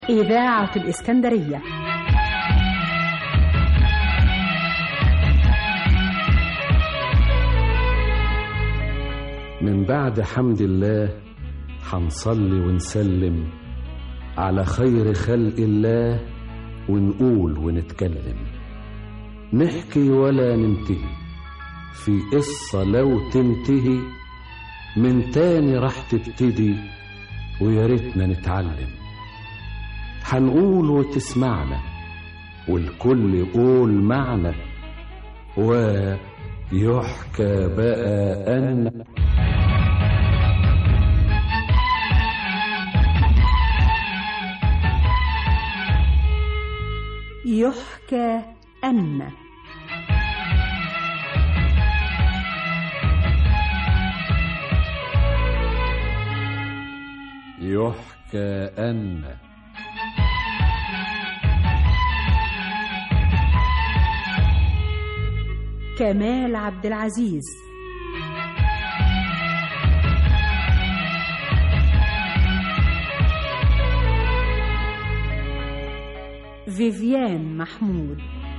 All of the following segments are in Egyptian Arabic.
إذاعة الإسكندرية من بعد حمد الله حنصلي ونسلم على خير خلق الله ونقول ونتكلم نحكي ولا ننتهي في قصة لو تنتهي من تاني راح تبتدي ويا ريتنا نتعلم حنقول وتسمعنا والكل يقول معنا ويحكى بقى أن يحكى أن يحكى أن كمال عبد العزيز فيفيان محمود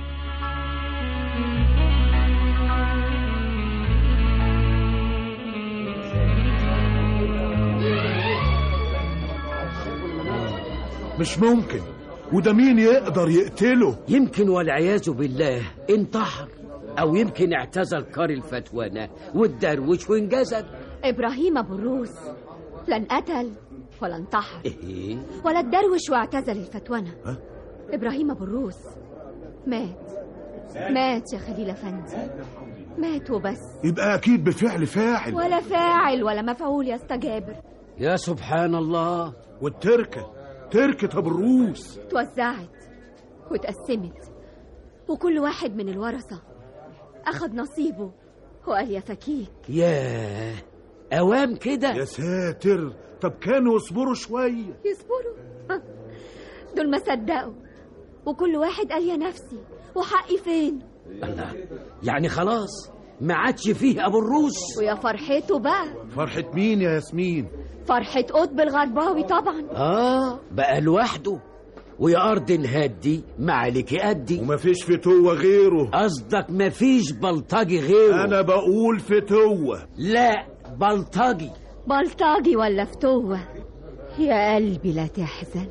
مش ممكن وده مين يقدر يقتله يمكن والعياذ بالله انتحر او يمكن اعتزل كار الفتوانة والدروش وانجذب إبراهيم أبو الروس لن قتل ولا انتحر ايه ولا اتدروش واعتزل الفتونة إبراهيم أبو الروس مات مات يا خليل أفندي مات وبس يبقى اكيد بفعل فاعل ولا فاعل ولا مفعول يا استا جابر يا سبحان الله والتركه تركه ابو الروس توزعت واتقسمت وكل واحد من الورثة أخد نصيبه وقال يا فكيك ياه اوام يا كده ساتر طب كانوا يصبروا شويه يصبروا ها، دول ما صدقوا وكل واحد قال يا نفسي وحقي فين الله يعني خلاص ما عادش فيه ابو الروس ويا فرحته بقى فرحه مين يا ياسمين فرحة قطب الغرباوي طبعا اه بقى لوحده ويا ارض الهادي ما عليك قدي ومفيش فتوه غيره قصدك مفيش بلطجي غيره انا بقول فتوه لا بلطجي بلطجي ولا فتوة يا قلبي لا تحزن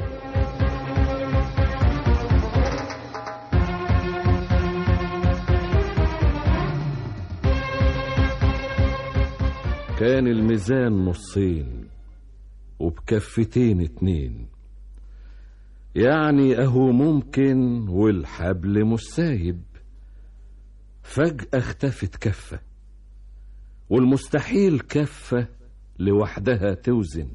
كان الميزان نصين وبكفتين اتنين يعني اهو ممكن والحبل مش سايب فجأة اختفت كفة والمستحيل كفة لوحدها توزن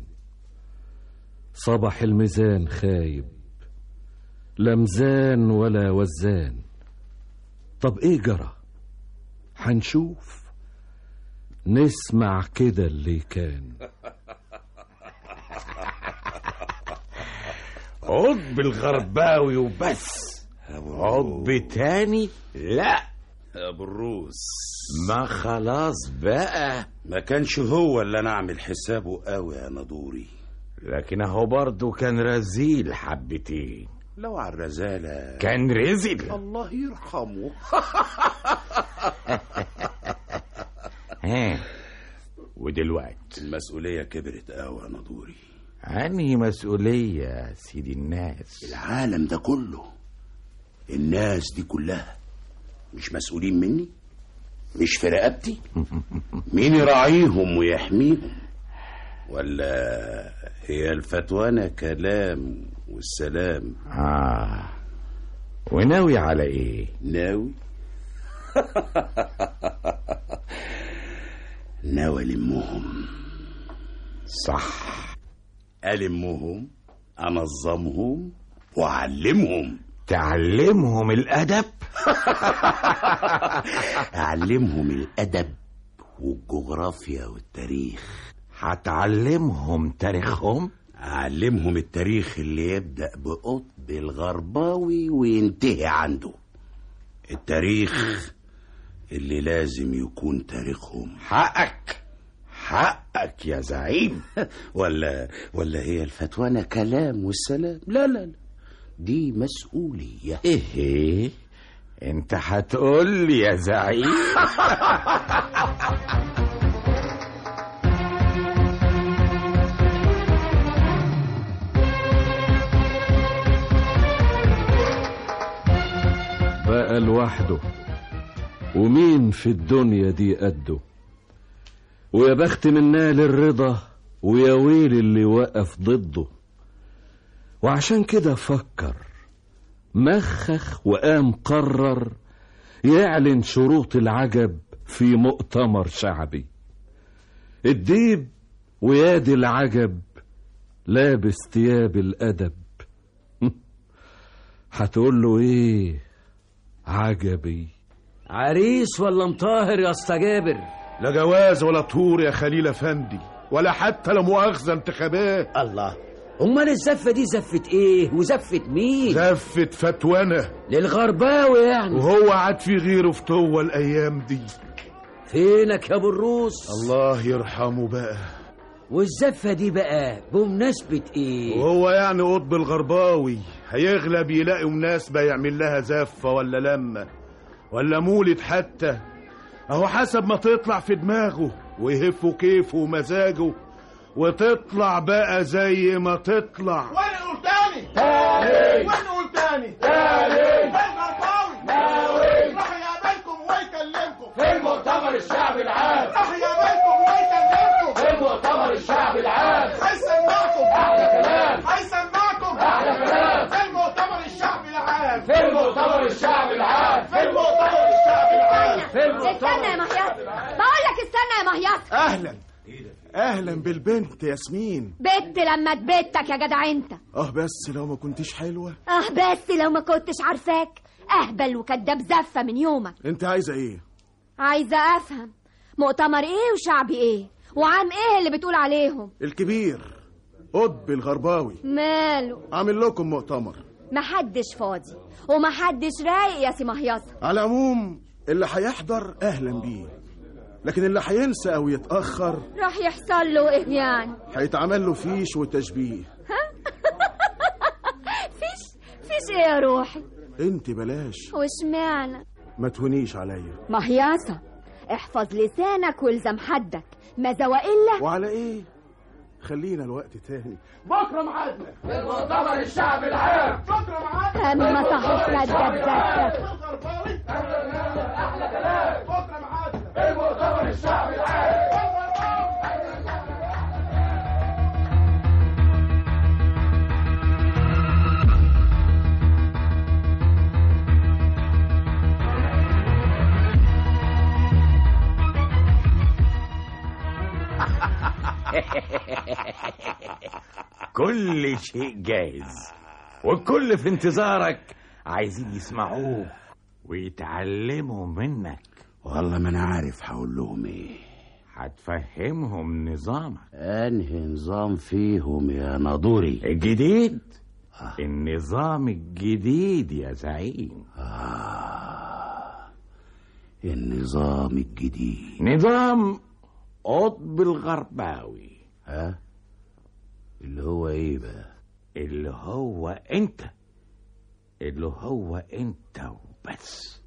صبح الميزان خايب لا ميزان ولا وزان طب ايه جرى هنشوف نسمع كده اللي كان عقب الغرباوي وبس عقب تاني لا ابو الروس ما خلاص بقى ما كانش هو اللي انا اعمل حسابه قوي يا نادوري لكن اهو برضه كان رزيل حبتين لو على الرزالة كان رزل الله يرحمه ها ودلوقتي المسؤولية كبرت قوي يا نادوري انهي مسؤولية يا سيدي الناس العالم ده كله الناس دي كلها مش مسؤولين مني مش في رقبتي مين يراعيهم ويحميهم ولا هي الفتوانة كلام والسلام آه وناوي على ايه ناوي ناوي ألمهم صح ألمهم أنظمهم وأعلمهم تعلمهم الادب أعلمهم الأدب والجغرافيا والتاريخ هتعلمهم تاريخهم أعلمهم التاريخ اللي يبدأ بقطب الغرباوي وينتهي عنده التاريخ اللي لازم يكون تاريخهم حقك حقك يا زعيم ولا ولا هي الفتوانة كلام والسلام لا لا لا دي مسؤولية ايه انت هتقول لي يا زعيم بقى لوحده ومين في الدنيا دي قده ويا بخت من نال الرضا ويا ويل اللي وقف ضده وعشان كده فكر مخخ وقام قرر يعلن شروط العجب في مؤتمر شعبي الديب وياد العجب لابس ثياب الأدب هتقول له ايه عجبي عريس ولا مطاهر يا اسطى جابر لا جواز ولا طور يا خليل افندي ولا حتى لا مؤاخذه انتخابات الله امال الزفه دي زفه ايه وزفه مين زفة فتوانة للغرباوي يعني وهو قعد في غيره فتوة الأيام دي فينك يا ابو الروس الله يرحمه بقى والزفه دي بقى بمناسبه ايه وهو يعني قطب الغرباوي هيغلب يلاقي مناسبة يعمل لها زفة ولا لمة ولا مولد حتى اهو حسب ما تطلع في دماغه ويهفه كيفه ومزاجه وتطلع بقى زي ما تطلع وانا اقول تاني تاني وانا اقول تاني تاني الغرباوي ناوي راح يقابلكم ويكلمكم في المؤتمر الشعبي العام راح يقابلكم ويكلمكم في المؤتمر الشعبي العام هيسمعكم احلى كلام هيسمعكم احلى كلام في المؤتمر الشعبي العام في المؤتمر الشعبي العام في المؤتمر الشعبي العام استنى يا مهياس بقول لك استنى يا مهياس اهلا اهلا بالبنت ياسمين بت لما تبتك يا جدع انت اه بس لو ما كنتش حلوه اه بس لو ما كنتش عارفاك اهبل وكداب زفه من يومك انت عايزه ايه عايزه افهم مؤتمر ايه وشعبي ايه وعام ايه اللي بتقول عليهم الكبير قطب الغرباوي ماله عامل لكم مؤتمر محدش فاضي ومحدش رايق يا سي مهيصه على العموم اللي هيحضر اهلا بيه لكن اللي هينسى او يتاخر راح يحصل له ايه يعني هيتعمل له فيش وتشبيه فيش فيش ايه يا روحي انت بلاش واشمعنى ما تهونيش عليا مهيصه احفظ لسانك والزم حدك ماذا والا وعلى ايه خلينا الوقت تاني بكره ميعادنا في المؤتمر الشعبي العام بكره ميعادنا اما صحيح ردك زفه الغرباوي احلى كلام بكره ميعادنا في المؤتمر الشعبي العام كل شيء جاهز والكل في انتظارك عايزين يسمعوه ويتعلموا منك والله ما انا عارف هقول لهم ايه هتفهمهم نظامك انهي نظام فيهم يا ناظوري الجديد النظام الجديد يا زعيم النظام الجديد نظام قطب الغرباوي ها اللي هو ايه بقى اللي هو انت اللي هو انت وبس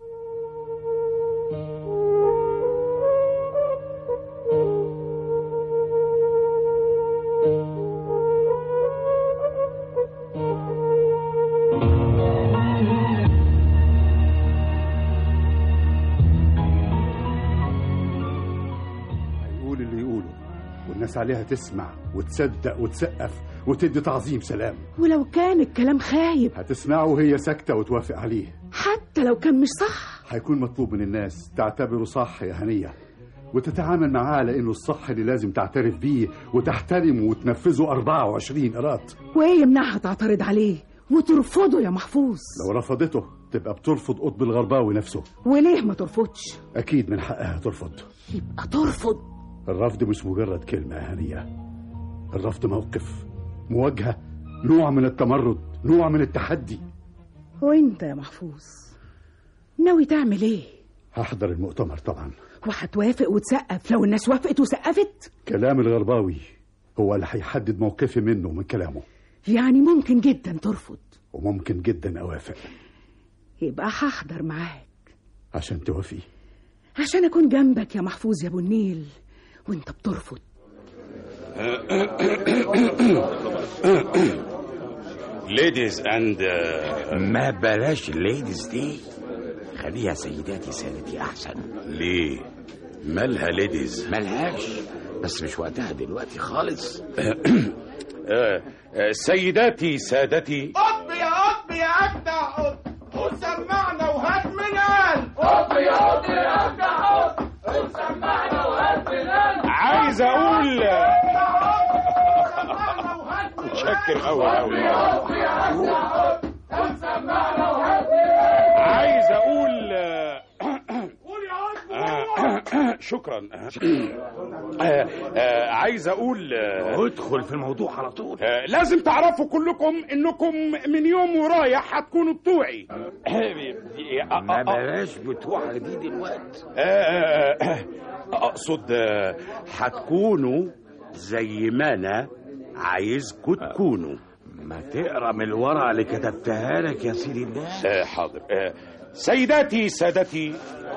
يقول اللي يقوله والناس عليها تسمع وتصدق وتسقف وتدي تعظيم سلام ولو كان الكلام خايب هتسمعه وهي ساكتة وتوافق عليه حتى لو كان مش صح هيكون مطلوب من الناس تعتبره صح يا هنية وتتعامل معاه على انه الصح اللي لازم تعترف بيه وتحترمه وتنفذه 24 قراط وايه يمنعها تعترض عليه وترفضه يا محفوظ لو رفضته تبقى بترفض قطب الغرباوي نفسه وليه ما ترفضش اكيد من حقها ترفض يبقى ترفض الرفض مش مجرد كلمة يا هنية الرفض موقف مواجهة نوع من التمرد نوع من التحدي وانت يا محفوظ ناوي تعمل ايه هحضر المؤتمر طبعا معاك وهتوافق وتسقف لو الناس وافقت وسقفت كلام الغرباوي هو اللي هيحدد موقفي منه من كلامه يعني ممكن جدا ترفض وممكن جدا أوافق يبقى هحضر معاك عشان توافقي عشان أكون جنبك يا محفوظ يا أبو النيل وأنت بترفض ليديز اند ما بلاش الليديز دي خليها سيداتي سادتي احسن ليه مالها ليديز ملهاش بس مش وقتها دلوقتي خالص آه، آه، سيداتي سادتي قطب يا قطب يا أجدع قطب قول سمعنا وهات من قال قطب يا قطب يا أجدع قطب قول سمعنا وهات من قال عايز اقول متشكر قوي قوي عايز اقول شكرا آه، آه، عايز اقول ادخل في الموضوع على طول آه، لازم تعرفوا كلكم انكم من يوم ورايح هتكونوا بتوعي ما بلاش بتوع دي دلوقتي آه، آه، آه، اقصد آه، هتكونوا زي ما انا عايزكم تكونوا ما تقرا من الورقه اللي كتبتها لك يا سيدي الناس آه، حاضر آه، سيداتي سادتي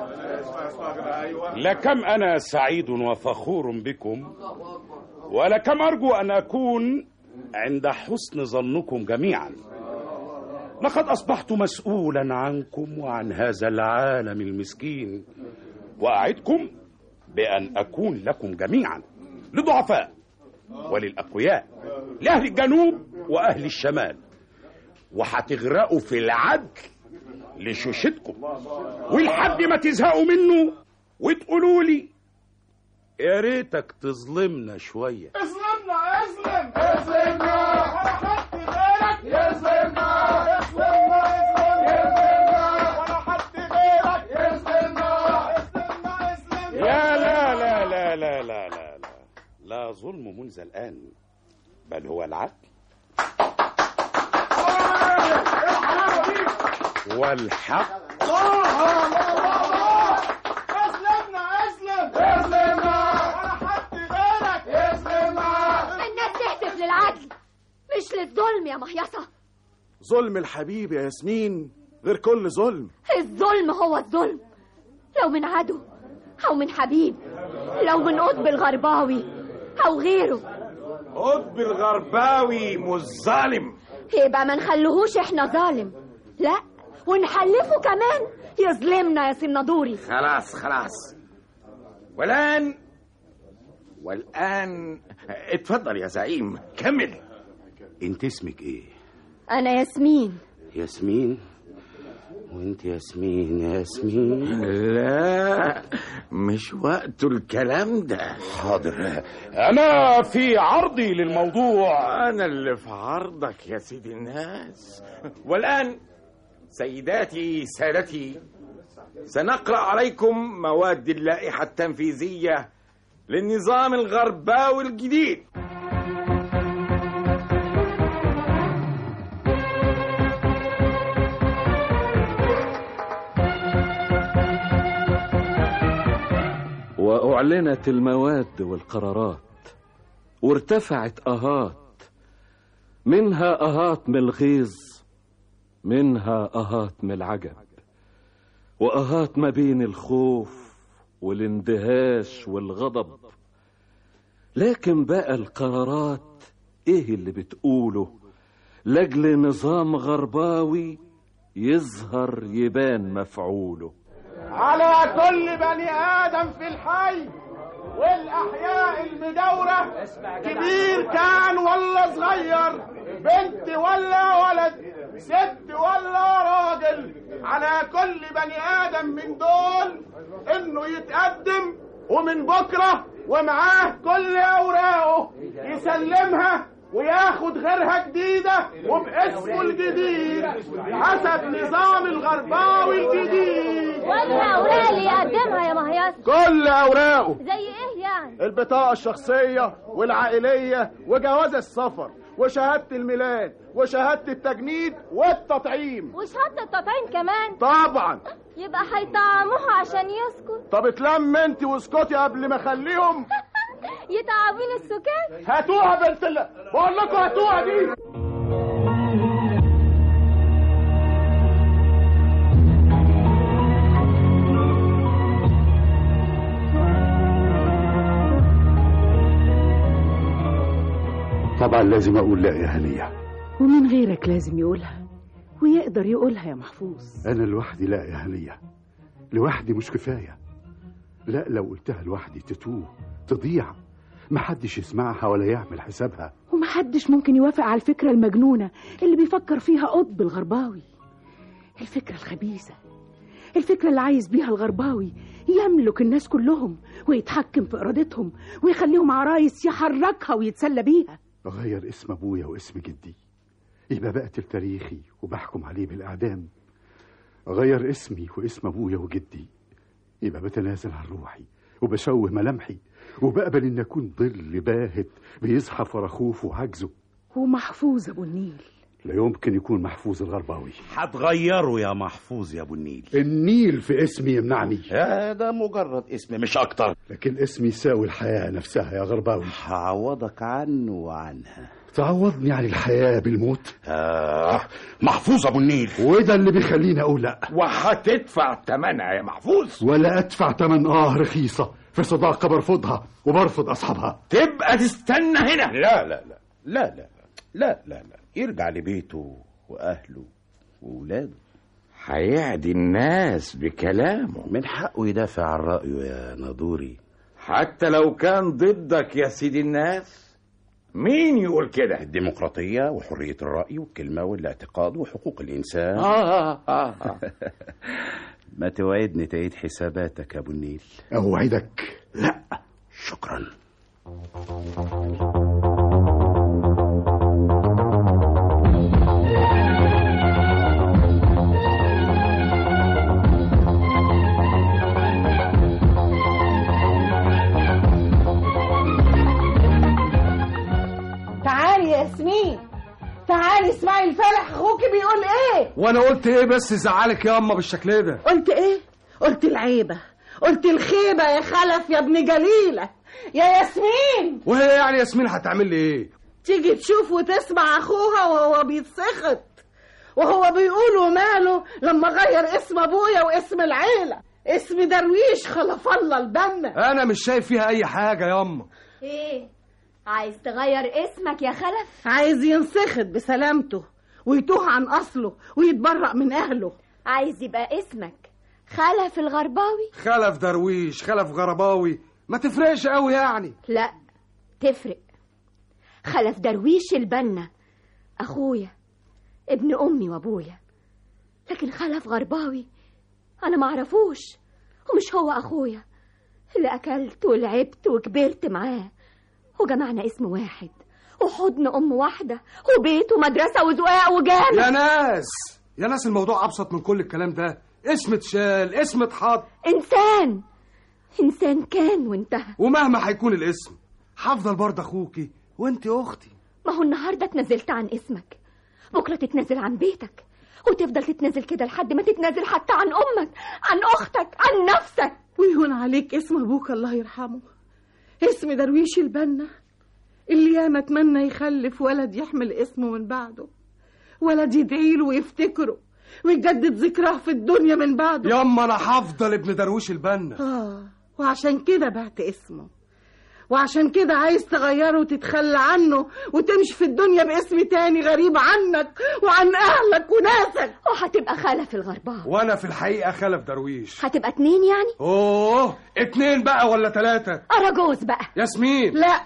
لكم انا سعيد وفخور بكم ولكم ارجو ان اكون عند حسن ظنكم جميعا لقد اصبحت مسؤولا عنكم وعن هذا العالم المسكين واعدكم بان اكون لكم جميعا للضعفاء وللاقوياء لاهل الجنوب واهل الشمال وهتغرقوا في العدل لشوشتكم ولحد ما تزهقوا منه وتقولوا لي يا ريتك تظلمنا شويه اظلمنا اظلم اظلمنا ولا حد غيرك يظلمنا اظلمنا اظلمنا ولا حد غيرك يظلمنا اظلمنا اظلمنا يا لا لا لا لا لا لا لا لا ظلم منذ الآن بل هو العدل والحق اظلمنا اظلم اظلمنا ولا حد غيرك يظلمنا الناس تهتف للعدل مش للظلم يا مهيصة ظلم الحبيب يا ياسمين غير كل ظلم الظلم هو الظلم لو من عدو أو من حبيب لو من قطب الغرباوي أو غيره قطب الغرباوي مش ظالم يبقى ما نخليهوش احنا ظالم لا ونحلفه كمان يظلمنا يا سنادوري خلاص خلاص والآن والآن اتفضل يا زعيم كمل انت اسمك ايه أنا ياسمين ياسمين وانت ياسمين ياسمين لا مش وقته الكلام ده حاضر انا في عرضي للموضوع أنا اللي في عرضك يا سيدي الناس والآن سيداتي سادتي سنقرأ عليكم مواد اللائحة التنفيذية للنظام الغرباوي الجديد وأعلنت المواد والقرارات وارتفعت أهات منها أهات من الغيظ منها أهات من العجب وأهات ما بين الخوف والاندهاش والغضب لكن بقى القرارات ايه اللي بتقوله لاجل نظام غرباوي يظهر يبان مفعوله على كل بني آدم في الحي والأحياء المجاورة كبير كان ولا صغير بنت ولا ولد ست ولا راجل على كل بني آدم من دول إنه يتقدم ومن بكرة ومعاه كل أوراقه يسلمها وياخد غيرها جديدة وباسمه الجديد حسب نظام الغرباوي الجديد والأوراق اللي يقدمها يا مهيص كل أوراقه زي إيه يعني؟ البطاقة الشخصية والعائلية وجواز السفر وشهادة الميلاد وشهادة التجنيد والتطعيم وشهادة التطعيم كمان طبعا يبقى هيطعموه عشان يسكت طب اتلم انت واسكتي قبل ما اخليهم يتعبين السكات هاتوها بنت الله بقول لكم هاتوها دي طبعا لازم اقول لا يا هنيه ومن غيرك لازم يقولها ويقدر يقولها يا محفوظ انا لوحدي لا يا هنيه لوحدي مش كفايه لا لو قلتها لوحدي تتوه تضيع محدش يسمعها ولا يعمل حسابها ومحدش ممكن يوافق على الفكرة المجنونة اللي بيفكر فيها قطب الغرباوي الفكرة الخبيثة الفكرة اللي عايز بيها الغرباوي يملك الناس كلهم ويتحكم في إرادتهم ويخليهم عرايس يحركها ويتسلى بيها أغير اسم أبويا واسم جدي يبقى بقتل تاريخي وبحكم عليه بالإعدام أغير اسمي واسم أبويا وجدي يبقى بتنازل عن روحي وبشوه ملامحي وبقبل إن أكون ظل باهت بيزحف ورا خوفه وعجزه ومحفوظ أبو النيل لا يمكن يكون محفوظ الغرباوي هتغيره يا محفوظ يا ابو النيل النيل في اسمي يمنعني هذا مجرد اسم مش اكتر لكن اسمي يساوي الحياة نفسها يا غرباوي هعوضك عنه وعنها تعوضني عن الحياة بالموت آه محفوظ ابو النيل وده اللي بيخليني اقول لا وهتدفع ثمنها يا محفوظ ولا ادفع تمن اه رخيصة في صداقة برفضها وبرفض اصحابها تبقى تستنى هنا لا لا لا لا لا لا لا لا يرجع لبيته واهله واولاده هيعدي الناس بكلامه من حقه يدافع عن رايه يا نادوري حتى لو كان ضدك يا سيدي الناس مين يقول كده الديمقراطية وحرية الرأي والكلمة والاعتقاد وحقوق الإنسان آه آه آه آه. ما توعدني تعيد حساباتك يا أبو النيل أوعدك لا شكرا تعالي يا ياسمين تعالي اسمعي الفلح اخوكي بيقول ايه وانا قلت ايه بس يزعلك يا اما بالشكل ده قلت ايه قلت العيبه قلت الخيبه يا خلف يا ابن جليله يا ياسمين وهي يعني ياسمين هتعمل لي ايه تيجي تشوف وتسمع اخوها وهو بيتسخط وهو بيقول وماله لما غير اسم ابويا واسم العيله اسم درويش خلف الله البنا انا مش شايف فيها اي حاجه يا اما ايه عايز تغير اسمك يا خلف عايز ينسخط بسلامته ويتوه عن اصله ويتبرأ من اهله عايز يبقى اسمك خلف الغرباوي خلف درويش خلف غرباوي ما تفرقش قوي يعني لا تفرق خلف درويش البنا اخويا ابن امي وابويا لكن خلف غرباوي انا معرفوش ومش هو اخويا اللي اكلت ولعبت وكبرت معاه وجمعنا اسم واحد وحضن ام واحده وبيت ومدرسه وزقاق وجامع يا ناس يا ناس الموضوع ابسط من كل الكلام ده اسم اتشال اسم اتحط انسان انسان كان وانتهى ومهما هيكون الاسم هفضل برضه اخوكي وانت اختي ما هو النهارده اتنازلت عن اسمك بكره تتنازل عن بيتك وتفضل تتنازل كده لحد ما تتنازل حتى عن امك عن اختك عن نفسك ويهون عليك اسم ابوك الله يرحمه اسم درويش البنا اللي ياما اتمنى يخلف ولد يحمل اسمه من بعده ولد يدعيله ويفتكره ويجدد ذكراه في الدنيا من بعده ياما انا هفضل ابن درويش البنا اه وعشان كده بعت اسمه وعشان كده عايز تغيره وتتخلى عنه وتمشي في الدنيا باسم تاني غريب عنك وعن اهلك وناسك وهتبقى خلف الغرباء وانا في الحقيقه خلف درويش هتبقى اتنين يعني اوه اتنين بقى ولا تلاتة اراجوز بقى ياسمين لا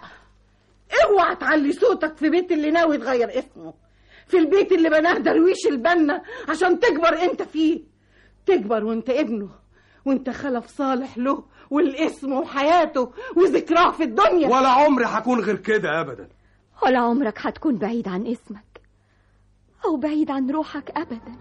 اوعى تعلي صوتك في بيت اللي ناوي تغير اسمه في البيت اللي بناه درويش البنا عشان تكبر انت فيه تكبر وانت ابنه وانت خلف صالح له والاسم وحياته وذكراه في الدنيا ولا عمري هكون غير كده ابدا ولا عمرك هتكون بعيد عن اسمك او بعيد عن روحك ابدا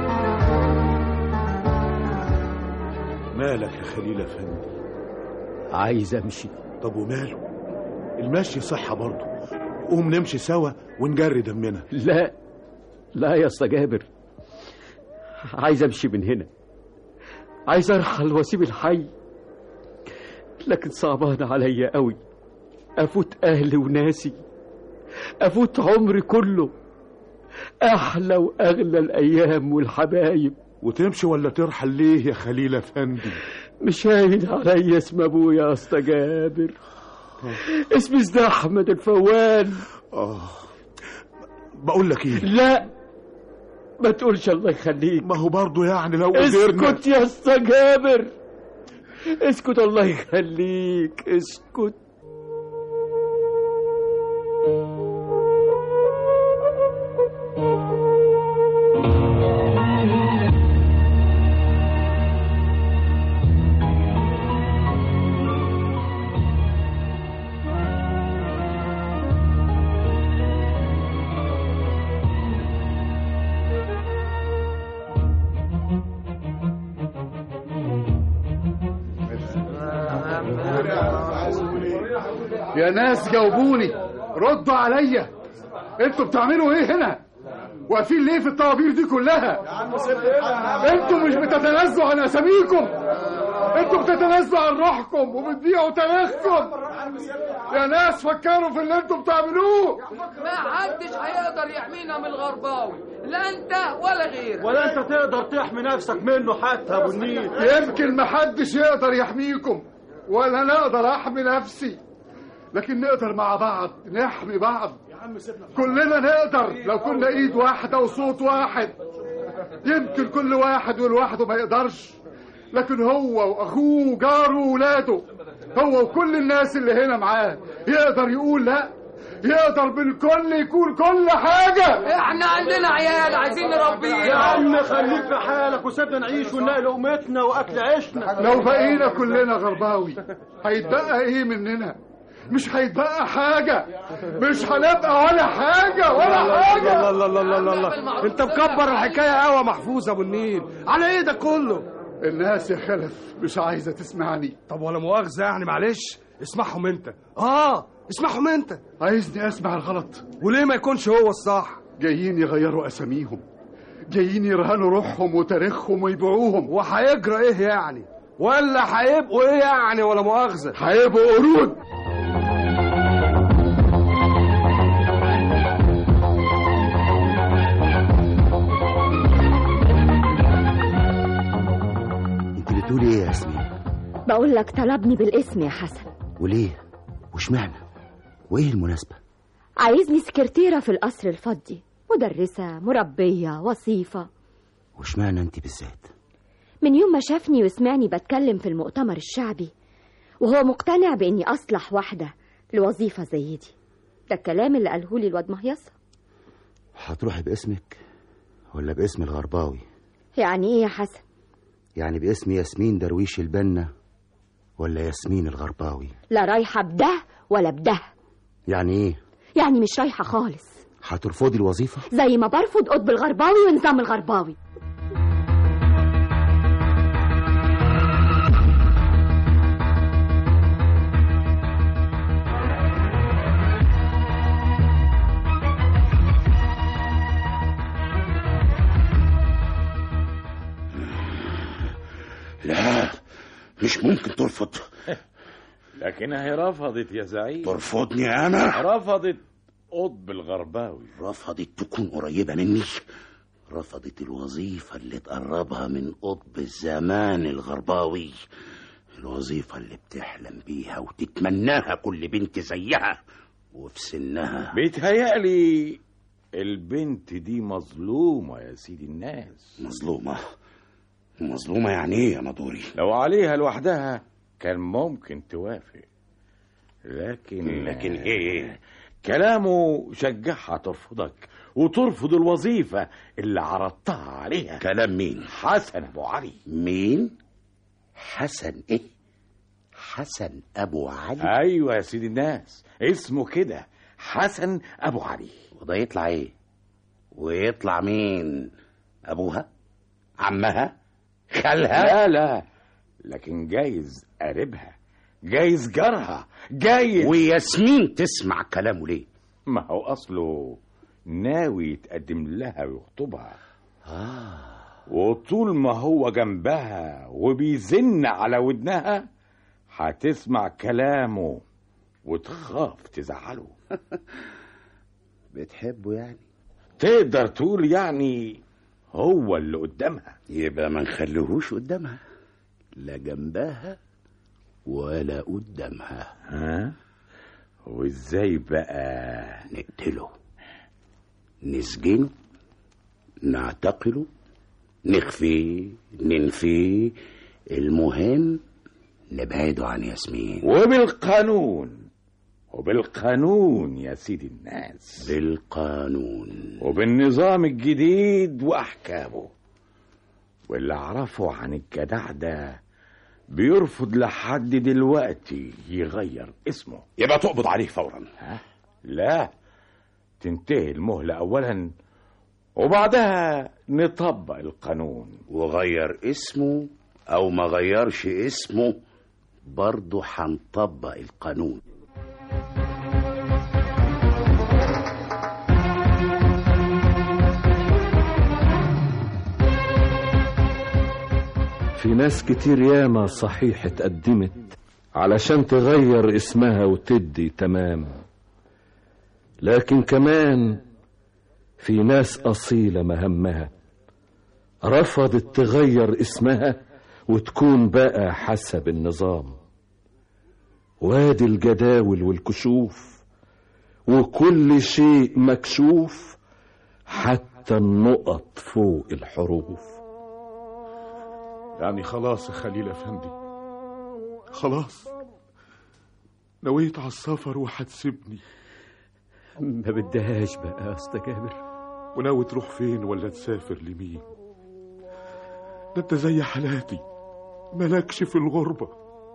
مالك يا خليل افندي عايز امشي طب وماله المشي صحة برضه قوم نمشي سوا ونجري دمنا لا لا يا اسطى جابر عايز امشي من هنا عايز ارحل واسيب الحي لكن صعبان عليا قوي افوت اهلي وناسي افوت عمري كله احلى واغلى الايام والحبايب وتمشي ولا ترحل ليه يا خليل افندي مش هاين عليا اسم ابويا يا اسطى جابر اسمي ازاي احمد الفوال اه بقول لك ايه لا ما تقولش الله يخليك ما هو برضه يعني لو قدرنا اسكت يا اسطى جابر اسكت الله يخليك اسكت يا ناس جاوبوني ردوا عليا انتوا بتعملوا ايه هنا واقفين ليه في الطوابير دي كلها انتوا مش بتتنازلوا عن اساميكم انتوا بتتنازلوا عن روحكم وبتبيعوا تاريخكم يا ناس فكروا في اللي انتوا بتعملوه ما حدش هيقدر يحمينا من الغرباوي لا انت ولا غيرك ولا انت تقدر تحمي نفسك منه حتى ابو النيل يمكن محدش يقدر يحميكم ولا انا اقدر احمي نفسي لكن نقدر مع بعض نحمي بعض كلنا نقدر لو كنا ايد واحده وصوت واحد يمكن كل واحد ولوحده ما يقدرش لكن هو واخوه وجاره وولاده هو وكل الناس اللي هنا معاه يقدر يقول لا يقدر بالكل يكون كل حاجة احنا عندنا عيال عايزين نربيهم يا عم خليك في حالك وسيبنا نعيش ونلاقي لقمتنا واكل عيشنا لو بقينا كلنا غرباوي هيتبقى ايه مننا مش هيتبقى حاجة مش هنبقى ولا حاجة ولا حاجة الله الله الله الله الله انت مكبر الحكايه قوي محفوظ ابو النيل على ايه ده كله الناس يا خلف مش عايزة تسمعني طب ولا مؤاخذه يعني معلش اسمعهم انت اه اسمعهم انت عايزني اسمع الغلط وليه ما يكونش هو الصح جايين يغيروا اساميهم جايين يرهنوا روحهم وتاريخهم ويبيعوهم وهيجرى ايه يعني ولا هيبقوا ايه يعني ولا مؤاخذه هيبقوا قرود انت بتقولي ايه يا ياسمين بقول لك طلبني بالاسم يا حسن وليه واشمعنى وايه المناسبه عايزني سكرتيرة في القصر الفضي مدرسة مربية وصيفة واشمعنى انت بالذات من يوم ما شافني وسمعني بتكلم في المؤتمر الشعبي وهو مقتنع بإني أصلح واحدة لوظيفة زي دي ده الكلام اللي قاله لي الواد مهيصة هتروحي باسمك ولا باسم الغرباوي يعني إيه يا حسن يعني باسم ياسمين درويش البنا ولا ياسمين الغرباوي لا رايحة بده ولا بده يعني ايه يعني مش رايحة خالص هترفضي الوظيفه زي ما برفض قطب الغرباوي ونظام الغرباوي لا مش ممكن ترفض لكنها هي رفضت يا زعيم ترفضني انا رفضت قطب الغرباوي رفضت تكون قريبة مني رفضت الوظيفة اللي تقربها من قطب الزمان الغرباوي الوظيفة اللي بتحلم بيها وتتمناها كل بنت زيها وفي سنها بيتهيألي البنت دي مظلومة يا سيدي الناس مظلومة مظلومة يعني ايه يا مدوري لو عليها لوحدها كان ممكن توافق لكن لكن ايه كلامه شجعها ترفضك وترفض الوظيفة اللي عرضتها عليها كلام مين حسن أبو علي مين حسن ايه حسن ابو علي أيوة يا سيدي الناس اسمه كده حسن أبو علي وده يطلع ايه ويطلع مين ابوها عمها خالها لا لا لكن جايز قريبها جايز جارها جايز وياسمين تسمع كلامه ليه ما هو اصله ناوي يتقدم لها ويخطبها آه. وطول ما هو جنبها وبيزن على ودنها هتسمع كلامه وتخاف تزعله بتحبه يعني تقدر تقول يعني هو اللي قدامها يبقى ما نخليهوش قدامها لا جنبها ولا قدامها ها وازاي بقى نقتله نسجنه نعتقله نخفيه ننفيه المهم نبعده عن ياسمين وبالقانون وبالقانون يا سيدي الناس بالقانون وبالنظام الجديد واحكامه واللي اعرفه عن الجدع ده بيرفض لحد دلوقتي يغير اسمه يبقى تقبض عليه فورا ها؟ لا تنتهي المهلة أولا وبعدها نطبق القانون وغير اسمه او ما غيرش اسمه برضه هنطبق القانون في ناس كتير ياما صحيح اتقدمت علشان تغير اسمها وتدي تمام لكن كمان في ناس أصيلة مهمها رفضت تغير اسمها وتكون بقى حسب النظام وادي الجداول والكشوف وكل شيء مكشوف حتى النقط فوق الحروف يعني خلاص يا خليل افندي خلاص نويت على السفر وهتسيبني ما بدهاش بقى يا اسطى جابر وناوي تروح فين ولا تسافر لمين ده انت زي حالاتي مالكش في الغربة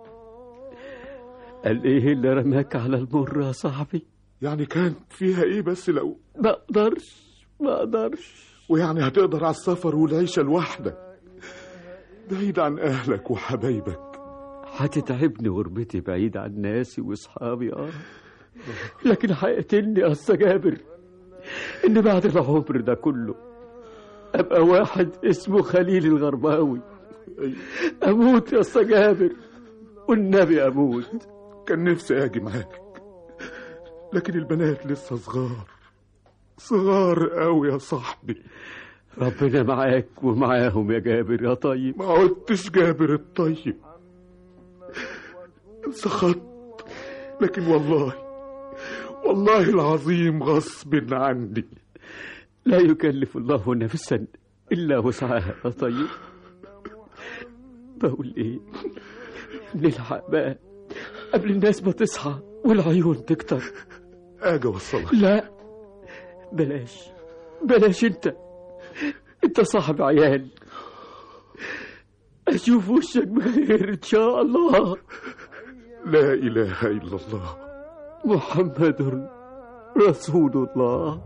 قال ايه اللي رماك على المر يا صاحبي يعني كان فيها ايه بس لو ما اقدرش ما اقدرش ويعني هتقدر على السفر والعيشة لوحدك بعيد عن اهلك وحبايبك هتتعبني غربتي بعيد عن ناسي واصحابي اه لكن هيقتلني يا اسطى جابر ان بعد العمر ده كله ابقى واحد اسمه خليل الغرباوي اموت يا اسطى جابر والنبي اموت كان نفسي اجي معاك لكن البنات لسه صغار صغار قوي يا صاحبي ربنا معاك ومعاهم يا جابر يا طيب ما قلتش جابر الطيب انسخطت لكن والله والله العظيم غصب عني لا يكلف الله نفسا الا وسعها يا طيب بقول ايه نلحق بقى قبل الناس ما تصحى والعيون تكتر اجي اوصلك لا بلاش بلاش انت انت صاحب عيال اشوف وشك بخير ان شاء الله لا اله الا الله محمد رسول الله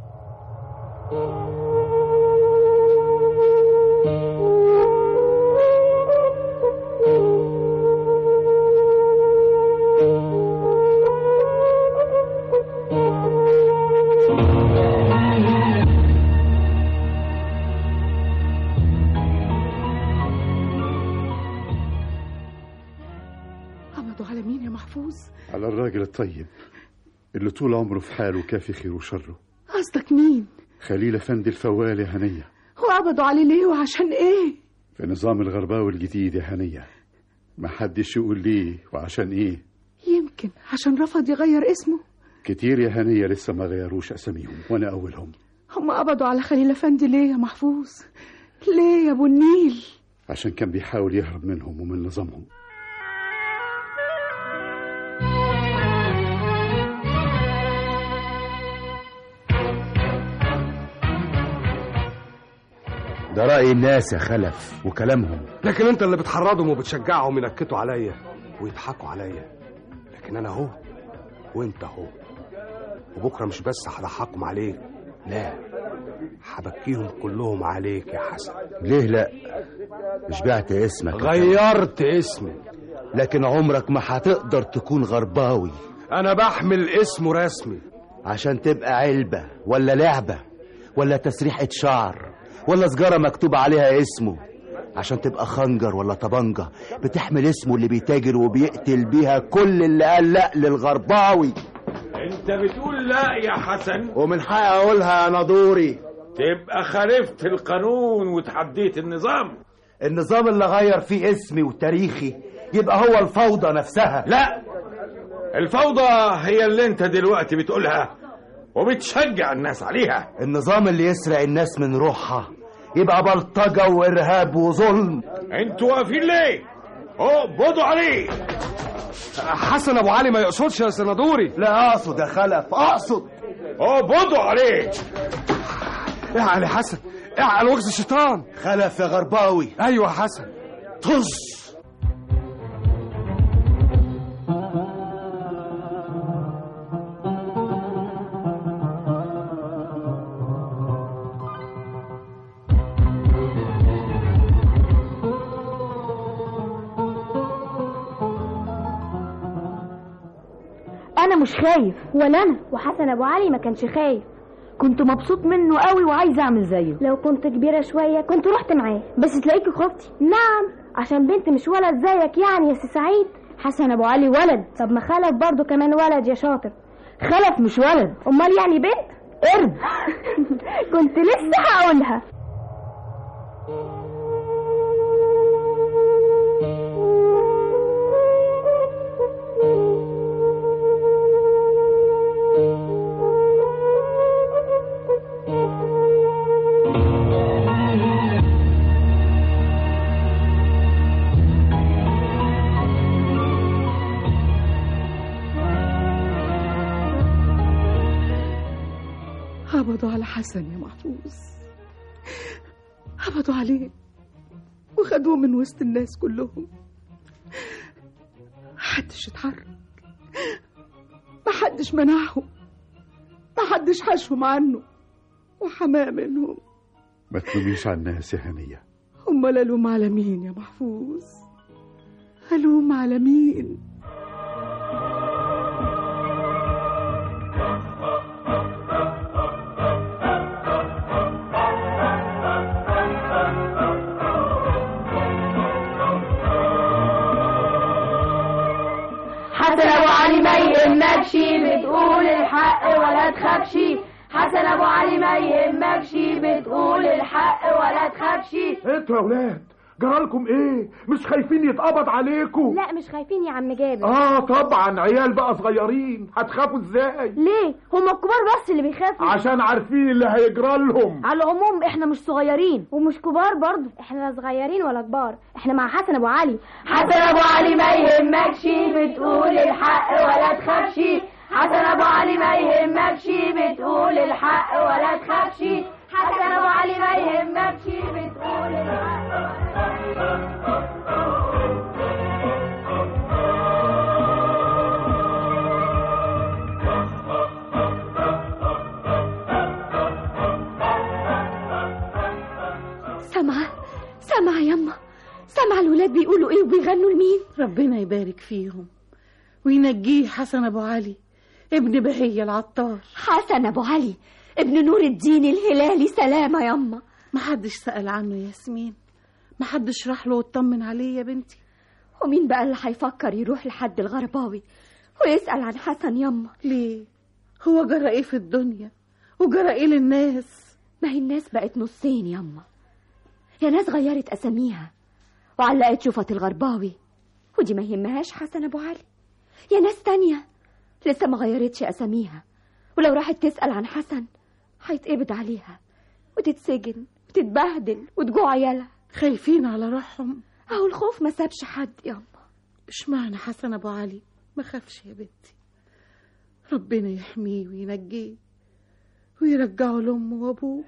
قبضوا على مين يا محفوظ على الراجل الطيب اللي طول عمره في حاله كافي خير وشره قصدك مين خليل افندي الفوال يا هنيه وقبضوا عليه ليه وعشان ايه في نظام الغرباوي الجديد يا هنيه ما حدش يقول ليه وعشان ايه يمكن عشان رفض يغير اسمه كتير يا هنيه لسه ما غيروش اساميهم وانا اولهم هم قبضوا على خليل افندي ليه يا محفوظ ليه يا ابو النيل عشان كان بيحاول يهرب منهم ومن نظامهم ده رأي الناس يا خلف وكلامهم لكن انت اللي بتحرضهم وبتشجعهم ينكتوا عليا ويضحكوا عليا لكن انا اهو وانت اهو وبكره مش بس هضحكهم عليك لا هبكيهم كلهم عليك يا حسن ليه لا مش بعت اسمك غيرت اسمي لكن عمرك ما هتقدر تكون غرباوي انا بحمل اسمه رسمي عشان تبقى علبة ولا لعبة ولا تسريحة شعر ولا سجارة مكتوب عليها اسمه عشان تبقى خنجر ولا طبنجة بتحمل اسمه اللي بيتاجر وبيقتل بيها كل اللي قال لا للغرباوي انت بتقول لا يا حسن ومن حقي اقولها انا دوري تبقى خالفت القانون وتحديت النظام النظام اللي غير فيه اسمي وتاريخي يبقى هو الفوضى نفسها لا الفوضى هي اللي انت دلوقتي بتقولها وبتشجع الناس عليها النظام اللي يسرق الناس من روحها يبقى بلطجة وإرهاب وظلم انتوا واقفين ليه؟ اقبضوا عليه حسن ابو علي ما يقصدش يا سنادوري لا اقصد يا خلف اقصد اقبضوا عليه اعقل يا حسن اعقل وغز الشيطان خلف يا غرباوي ايوه يا حسن طز انا مش خايف ولا انا وحسن ابو علي ما كانش خايف كنت مبسوط منه قوي وعايز اعمل زيه لو كنت كبيره شويه كنت رحت معاه بس تلاقيكي خفتي نعم عشان بنت مش ولد زيك يعني يا سي سعيد حسن ابو علي ولد طب ما خلف برضه كمان ولد يا شاطر خلف مش ولد امال يعني بنت قرد كنت لسه هقولها قبضوا على حسن يا محفوظ قبضوا عليه وخدوه من وسط الناس كلهم محدش اتحرك محدش منعهم محدش حشهم عنه وحماه منهم ما تلوميش على الناس يا هنية امال الوم على مين يا محفوظ الوم على مين حسن ابو علي ما يهمكش بتقول الحق ولا تخافش حسن ابو علي ما يهمكش بتقول الحق ولا تخافش انتوا يا ولاد جرالكم ايه مش خايفين يتقبض عليكم لا مش خايفين يا عم جابر اه طبعا عيال بقى صغيرين هتخافوا ازاي ليه هما الكبار بس اللي بيخافوا عشان عارفين اللي هيجرى لهم على العموم احنا مش صغيرين ومش كبار برضه احنا لا صغيرين ولا كبار احنا مع حسن ابو علي حسن ابو علي ما يهمكش بتقول الحق ولا تخافش حسن ابو علي ما يهمكش بتقول الحق ولا تخافش حسن ابو علي ما يهمكش بتقول الحق سامعة سامعة يما سامعة الولاد بيقولوا ايه وبيغنوا لمين ربنا يبارك فيهم وينجيه حسن ابو علي ابن بهية العطار حسن ابو علي ابن نور الدين الهلالي سلامة يما محدش سأل عنه يا ياسمين محدش راح له واطمن عليه يا بنتي ومين بقى اللي هيفكر يروح لحد الغرباوي ويسأل عن حسن يما ليه هو جرى ايه في الدنيا وجرى ايه للناس ما هي الناس بقت نصين يما يا ناس غيرت أساميها وعلقت شفط الغرباوي ودي ما يهمهاش حسن أبو علي يا ناس تانية لسه ما غيرتش أساميها ولو راحت تسأل عن حسن هيتقبض عليها وتتسجن وتتبهدل وتجوع عيالها خايفين على روحهم أهو الخوف ما سابش حد يما اشمعنى حسن ابو علي ما خافش يا بنتي ربنا يحميه وينجيه ويرجعه لامه وابوه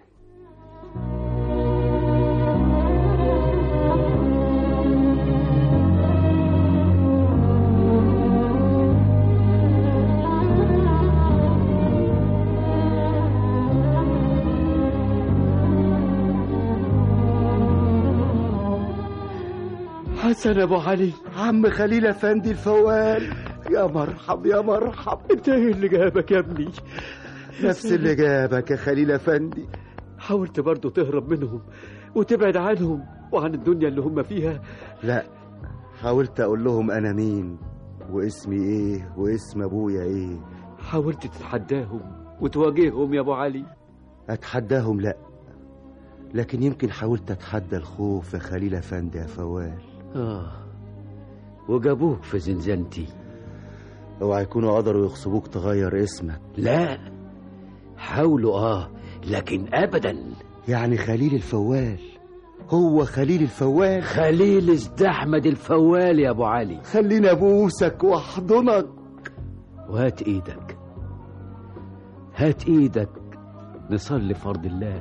حسن حسن ابو علي عم خليل افندي الفوال يا مرحب يا مرحب انت ايه اللي جابك يا ابني نفس اللي جابك يا خليل افندي حاولت برضه تهرب منهم وتبعد عنهم وعن الدنيا اللي هم فيها لا حاولت اقول لهم انا مين واسمي ايه واسم ابويا ايه حاولت تتحداهم وتواجههم يا ابو علي اتحداهم لا لكن يمكن حاولت اتحدى الخوف يا خليل افندي يا فوال اه وجابوك في زنزانتي اوعى يكونوا قدروا يغصبوك تغير اسمك لا حاولوا اه لكن ابدا يعني خليل الفوال هو خليل الفوال خليل ازدحمد الفوال يا ابو علي خليني ابوسك واحضنك وهات ايدك هات ايدك نصلي فرض الله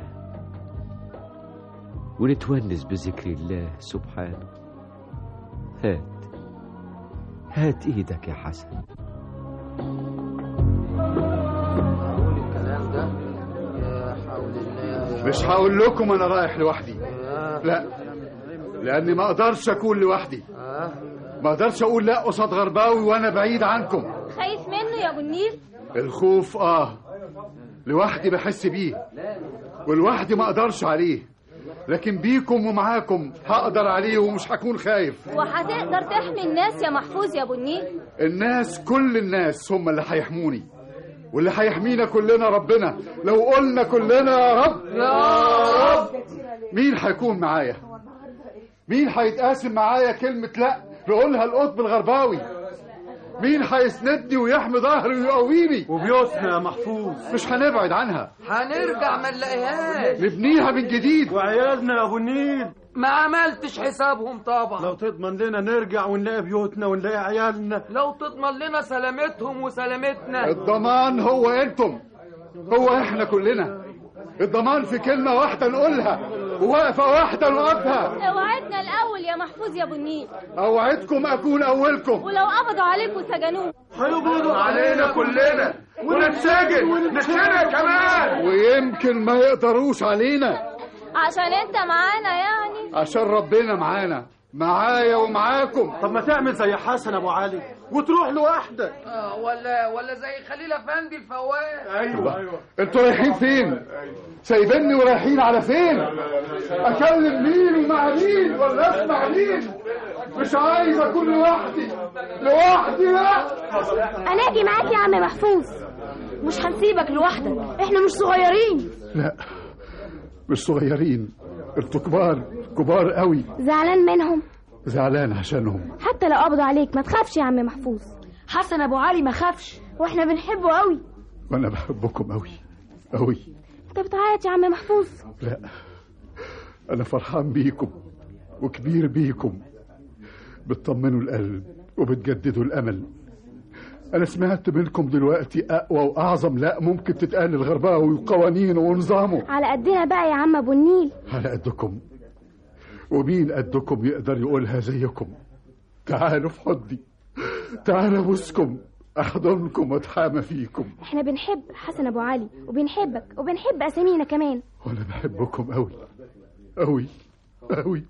ونتونس بذكر الله سبحانه هات هات ايدك يا حسن مش هقول لكم انا رايح لوحدي لا لاني ما اقدرش اكون لوحدي ما اقدرش اقول لا قصاد غرباوي وانا بعيد عنكم خايف منه يا ابو النيل الخوف اه لوحدي بحس بيه ولوحدي ما اقدرش عليه لكن بيكم ومعاكم هقدر عليه ومش هكون خايف وهتقدر تحمي الناس يا محفوظ يا ابو النيل الناس كل الناس هم اللي هيحموني واللي هيحمينا كلنا ربنا لو قلنا كلنا يا رب يا رب مين هيكون معايا مين هيتقاسم معايا كلمة لا بيقولها القطب الغرباوي مين هيسندني ويحمي ظهري ويقويني وبيوتنا يا محفوظ مش هنبعد عنها هنرجع ما نلاقيهاش نبنيها من جديد وعيالنا يا ابو النيل ما عملتش حسابهم طبعا لو تضمن لنا نرجع ونلاقي بيوتنا ونلاقي عيالنا لو تضمن لنا سلامتهم وسلامتنا الضمان هو انتم هو احنا كلنا الضمان في كلمة واحدة نقولها ووقفة واحدة نوقفها اوعدنا الاول يا محفوظ يا ابو النيل اوعدكم اكون اولكم ولو قبضوا عليك وسجنوك هيقبضوا علينا كلنا ونتسجن ونتخنق كمان ويمكن ما يقدروش علينا عشان انت معانا يعني عشان ربنا معانا معايا ومعاكم طب ما تعمل زي حسن ابو علي وتروح لوحدك آه ولا ولا زي خليل افندي الفوال ايوه ايوه انتوا رايحين فين سايبيني ورايحين على فين اكلم مين ومع مين ولا اسمع مين مش عايز اكون لوحدي لوحدي لا انا اجي معاك يا عم محفوظ مش هنسيبك لوحدك احنا مش صغيرين لا مش صغيرين انتوا كبار كبار قوي زعلان منهم زعلان عشانهم حتى لو قبضوا عليك ما تخافش يا عم محفوظ حسن ابو علي ما خافش واحنا بنحبه قوي وانا بحبكم قوي قوي انت بتعيط يا عم محفوظ لا انا فرحان بيكم وكبير بيكم بتطمنوا القلب وبتجددوا الامل انا سمعت منكم دلوقتي اقوى واعظم لا ممكن تتقال للغرباوي وقوانينه ونظامه على قدنا بقى يا عم ابو النيل على قدكم ومين قدكم يقدر يقولها زيكم تعالوا في حضي تعالوا ابوسكم احضنكم واتحامى فيكم احنا بنحب حسن ابو علي وبنحبك وبنحب اسامينا كمان وانا بحبكم قوي قوي قوي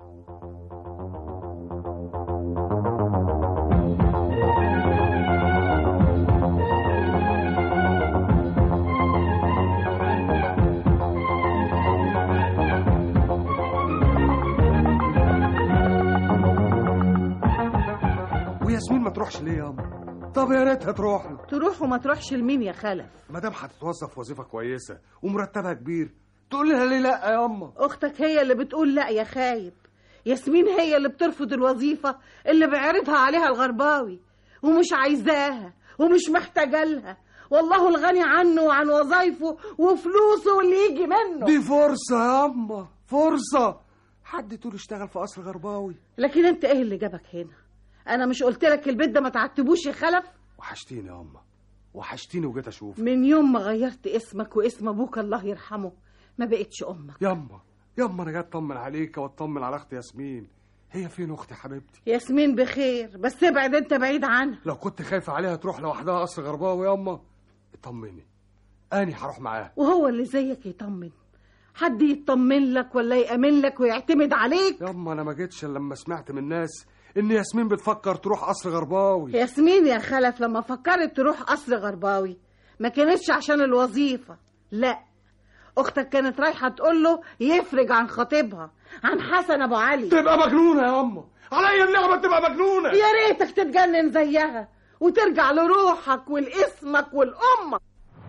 وياسمين ما تروحش ليه ياما طب يا ريتها تروح له تروح وما تروحش لمين يا خلف ما دام هتتوظف وظيفه كويسه ومرتبها كبير تقول لها ليه لا يا اما اختك هي اللي بتقول لا يا خايب ياسمين هي اللي بترفض الوظيفة اللي بيعرضها عليها الغرباوي ومش عايزاها ومش محتاجة لها والله الغني عنه وعن وظايفه وفلوسه واللي يجي منه دي فرصه يا اما فرصه حد تقول اشتغل في قصر غرباوي لكن انت ايه اللي جابك هنا انا مش قلت لك البيت ده ما تعتبوش يا خلف وحشتيني يا اما وحشتيني وجيت اشوف من يوم ما غيرت اسمك واسم ابوك الله يرحمه ما بقتش امك ياما ياما انا جاي اطمن عليك واطمن على اختي ياسمين هي فين اختي حبيبتي ياسمين بخير بس ابعد انت بعيد عنها لو كنت خايفه عليها تروح لوحدها قصر غرباوي ياما اطمني اني هروح معاها وهو اللي زيك يطمن حد يطمن لك ولا يأمن لك ويعتمد عليك ياما انا ما جيتش الا لما سمعت من الناس ان ياسمين بتفكر تروح قصر غرباوي ياسمين يا خلف لما فكرت تروح قصر غرباوي ما كانتش عشان الوظيفة لا أختك كانت رايحة تقول له يفرج عن خطيبها عن حسن أبو علي تبقى مجنونه يا اما عليا النعمه تبقى مجنونه يا ريتك تتجنن زيها وترجع لروحك ولاسمك ولأمك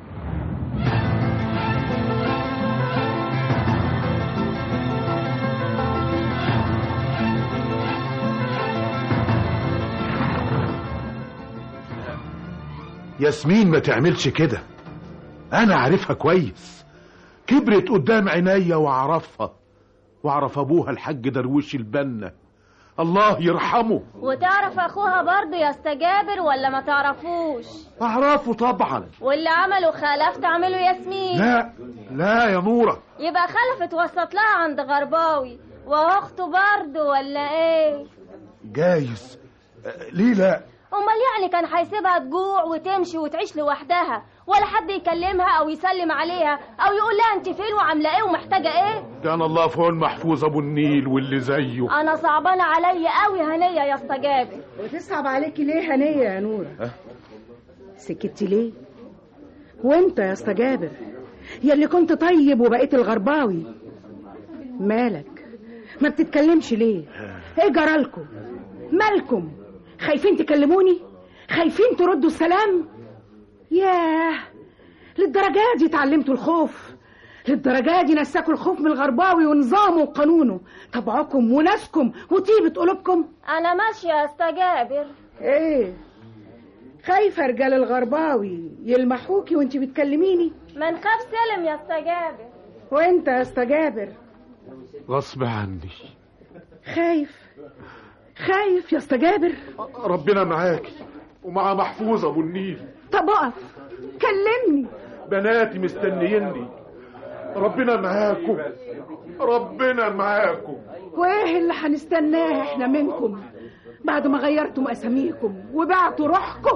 ياسمين ما تعملش كده انا عارفها كويس كبرت قدام عينيا واعرفها واعرف ابوها الحاج درويش البنا الله يرحمه وتعرف اخوها برضه يا استا جابر ولا ما تعرفوش اعرفه طبعا واللي عمله خلف تعمله ياسمين لا لا يا نوره يبقى خلف اتوسط لها عند غرباوي واخته برضه ولا ايه جايز أه، ليه لا امال يعني كان هيسيبها تجوع وتمشي وتعيش لوحدها ولا حد يكلمها او يسلم عليها او يقول لها انت فين وعامله ايه ومحتاجه ايه كان الله في عون محفوظ ابو النيل واللي زيه انا صعبانه عليا قوي هنيه يا استا جابر وتصعب عليكي ليه هنية يا نورة أه؟ سكتي ليه وانت يا اسطى جابر يا اللي كنت طيب وبقيت الغرباوي مالك ما بتتكلمش ليه ايه جرالكم مالكم خايفين تكلموني خايفين تردوا السلام ياه للدرجة دي اتعلمتوا الخوف للدرجة دي نساكوا الخوف من الغرباوي ونظامه وقانونه طبعكم وناسكم وطيبة قلوبكم انا ماشيه يا استا جابر ايه خايفة رجال الغرباوي يلمحوكي وانت بتكلميني ما نخاف سلم يا استا جابر وانت يا استا جابر غصب عني خايف خايف يا استا جابر ربنا معاكي ومع محفوظ ابو النيل طب اقف كلمني بناتي مستنيني ربنا معاكم ربنا معاكم وايه اللي هنستناه احنا منكم بعد ما غيرتم اساميكم وبعتوا روحكم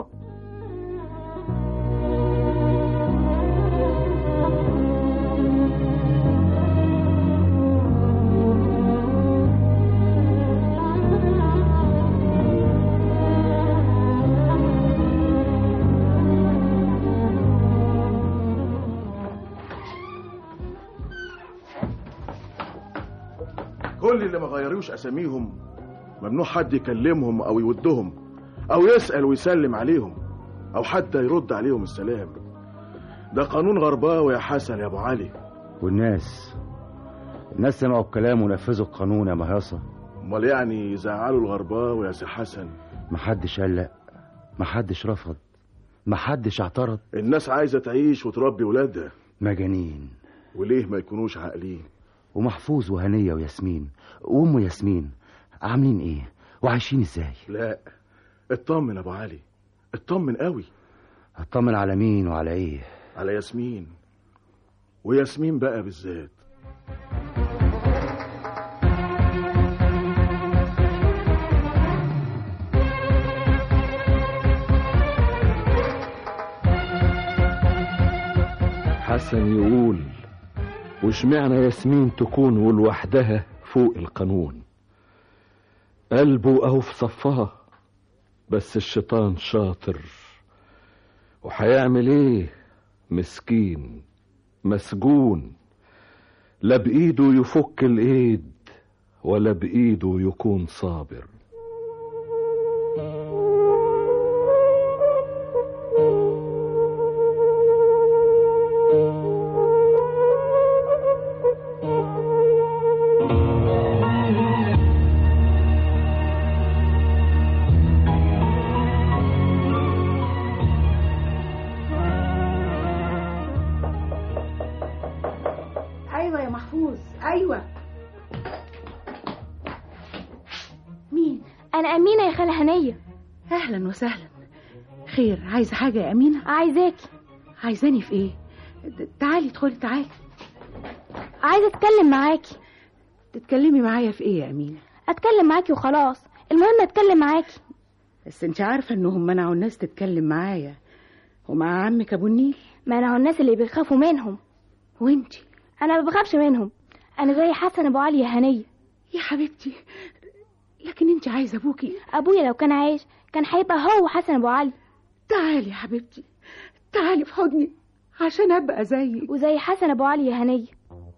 كل اللي ما غيروش اساميهم ممنوع حد يكلمهم او يودهم او يسال ويسلم عليهم او حتى يرد عليهم السلام ده قانون غرباوي يا حسن يا ابو علي والناس الناس سمعوا الكلام ونفذوا القانون يا مهيصة امال يعني يزعلوا الغرباوي يا سي حسن محدش قال لا محدش رفض محدش اعترض الناس عايزه تعيش وتربي ولادها مجانين وليه ما يكونوش عاقلين ومحفوظ وهنية وياسمين وأم ياسمين عاملين ايه وعايشين ازاي لا اطمن يا ابو علي اطمن قوي اطمن على مين وعلى ايه على ياسمين وياسمين بقى بالذات حسن يقول واشمعنى ياسمين تكون ولوحدها فوق القانون قلبه اهو في صفها بس الشيطان شاطر وهيعمل ايه مسكين مسجون لا بايده يفك الايد ولا بايده يكون صابر ايوه يا محفوظ ايوه مين انا امينه يا خاله هنيه اهلا وسهلا خير عايزه حاجه يا امينه عايزاكي عايزاني في ايه د- تعالي ادخلي تعالي عايزه اتكلم معاكي تتكلمي معايا في ايه يا امينه اتكلم معاكي وخلاص المهم اتكلم معاكي بس انت عارفه انهم منعوا الناس تتكلم معايا ومع عمك ابو النيل منعوا الناس اللي بيخافوا منهم وانتي انا ما بخافش منهم انا زي حسن ابو علي يا هنيه يا حبيبتي لكن انت عايزه ابوكي ابويا لو كان عايش كان هيبقى هو حسن ابو علي تعالي يا حبيبتي تعالي في حضني عشان ابقى زيك وزي حسن ابو علي يا هنيه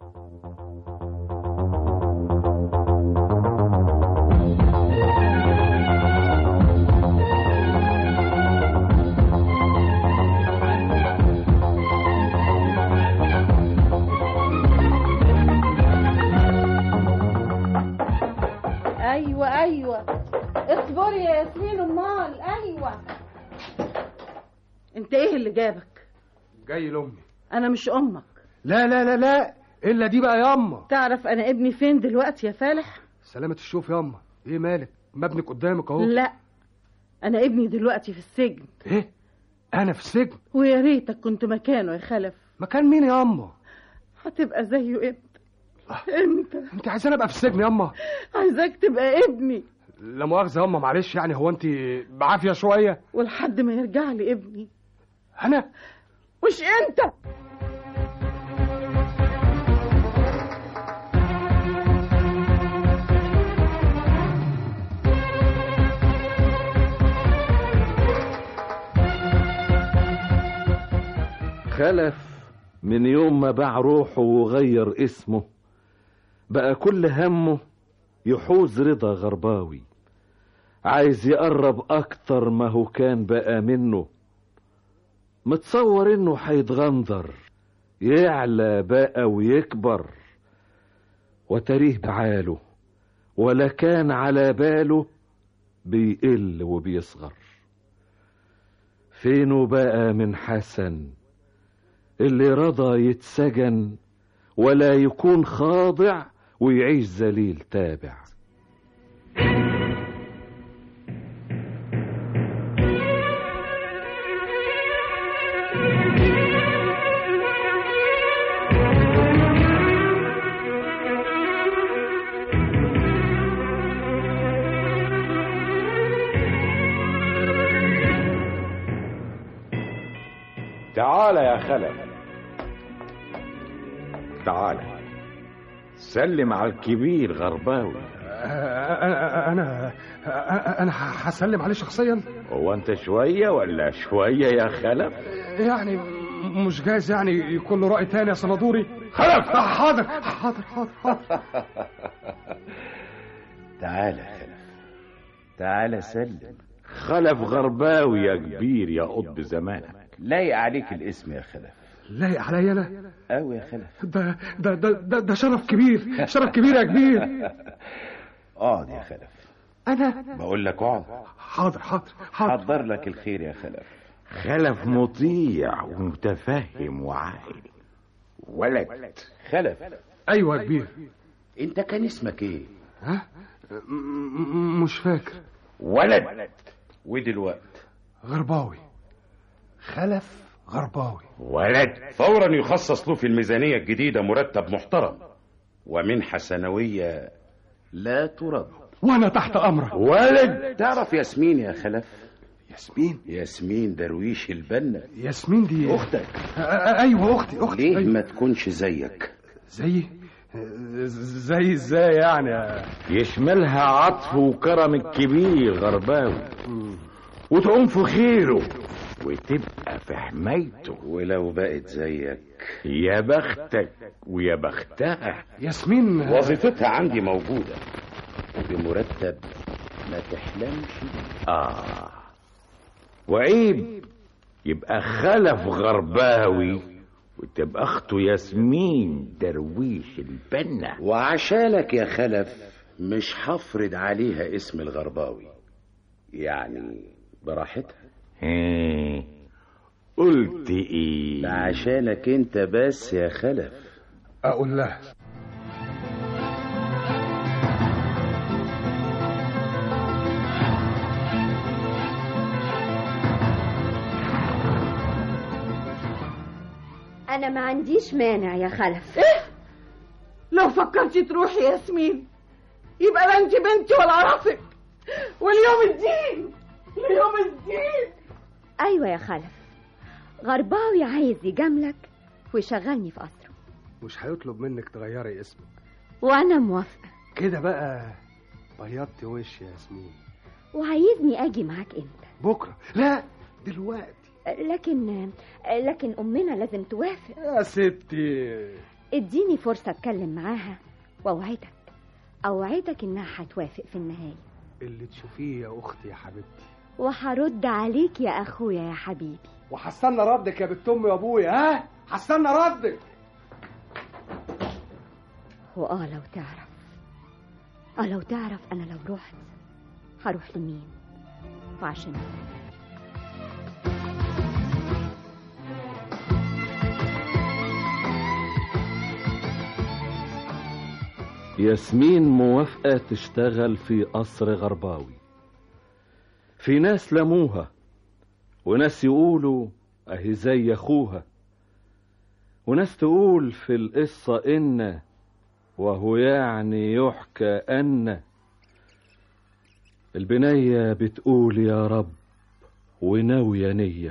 ايوه ايوه اصبري يا ياسمين امال ايوه انت ايه اللي جابك جاي لامي انا مش امك لا لا لا لا الا دي بقى ياما تعرف انا ابني فين دلوقتي يا فالح سلامة الشوف ياما ايه مالك ما ابنك قدامك اهو لا انا ابني دلوقتي في السجن ايه انا في السجن ويا ريتك كنت مكانه يا خلف مكان مين يا اما هتبقى زيه امتى امتى انت عايزاني ابقى في السجن يا اما عايزاك تبقى ابني لا مؤاخذه يا اما معلش يعني هو انت بعافيه شويه ولحد ما يرجع لي ابني انا مش انت خلف من يوم ما باع روحه وغير اسمه بقى كل همه يحوز رضا غرباوي عايز يقرب اكتر ما هو كان بقى منه متصور انه هيتغندر يعلى بقى ويكبر وتريه بعاله ولا كان على باله بيقل وبيصغر فينه بقى من حسن اللي رضى يتسجن ولا يكون خاضع ويعيش ذليل تابع تعال يا خلف تعال سلم على الكبير غرباوي انا انا انا هسلم عليه شخصيا هو انت شوية ولا شوية يا خلف يعني مش جايز يعني يكون له رأي تاني يا صنادوري خلف حاضر حاضر حاضر حاضر تعال يا خلف تعال سلم خلف غرباوي يا كبير يا قطب زمانك لايق عليك الاسم يا خلف لايق عليا انا قوي يا خلف ده ده ده ده, ده شرف كبير شرف كبير يا كبير اقعد يا خلف انا بقول لك اقعد حاضر حاضر حاضر حضر لك الخير يا خلف خلف مطيع ومتفهم وعاقل ولد خلف ايوه يا كبير انت كان اسمك ايه ها م- م- مش فاكر ولد ودلوقت غرباوي خلف غرباوي ولد فورا يخصص له في الميزانية الجديدة مرتب محترم ومنحة سنوية لا ترد وانا تحت امرك ولد تعرف ياسمين يا خلف ياسمين ياسمين درويش البنا ياسمين دي اختك آه، آه، ايوه اختي اختي ليه أيوة. ما تكونش زيك زي زي ازاي يعني يشملها عطف وكرم الكبير غرباوي وتقوم في خيره وتبقى في حمايته ولو بقت زيك يا بختك ويا بختها ياسمين وظيفتها عندي موجودة وبمرتب ما تحلمش بيه. آه وعيب يبقى خلف غرباوي وتبقى اخته ياسمين درويش البنا وعشانك يا خلف مش هفرض عليها اسم الغرباوي يعني براحتها ايه قلت ايه ده عشانك انت بس يا خلف اقول لها انا ما عنديش مانع يا خلف ايه لو فكرتي تروحي يا ياسمين يبقى لا انت بنتي ولا اعرفك واليوم الدين ليوم الدين ايوه يا خلف غرباوي عايز يجاملك ويشغلني في قصره مش هيطلب منك تغيري اسمك وانا موافقه كده بقى بيضتي وش يا ياسمين وعايزني اجي معاك امتى بكره لا دلوقتي لكن لكن امنا لازم توافق يا ستي اديني فرصه اتكلم معاها واوعدك اوعدك انها هتوافق في النهايه اللي تشوفيه يا اختي يا حبيبتي وهرد عليك يا اخويا يا حبيبي وهستنى ردك يا بنت امي وابويا ها هستنى ردك واه لو تعرف اه لو تعرف انا لو رحت هروح لمين وعشان مين ياسمين موافقة تشتغل في قصر غرباوي في ناس لموها وناس يقولوا اهي زي اخوها وناس تقول في القصة ان وهو يعني يحكى ان البنية بتقول يا رب وناوية نية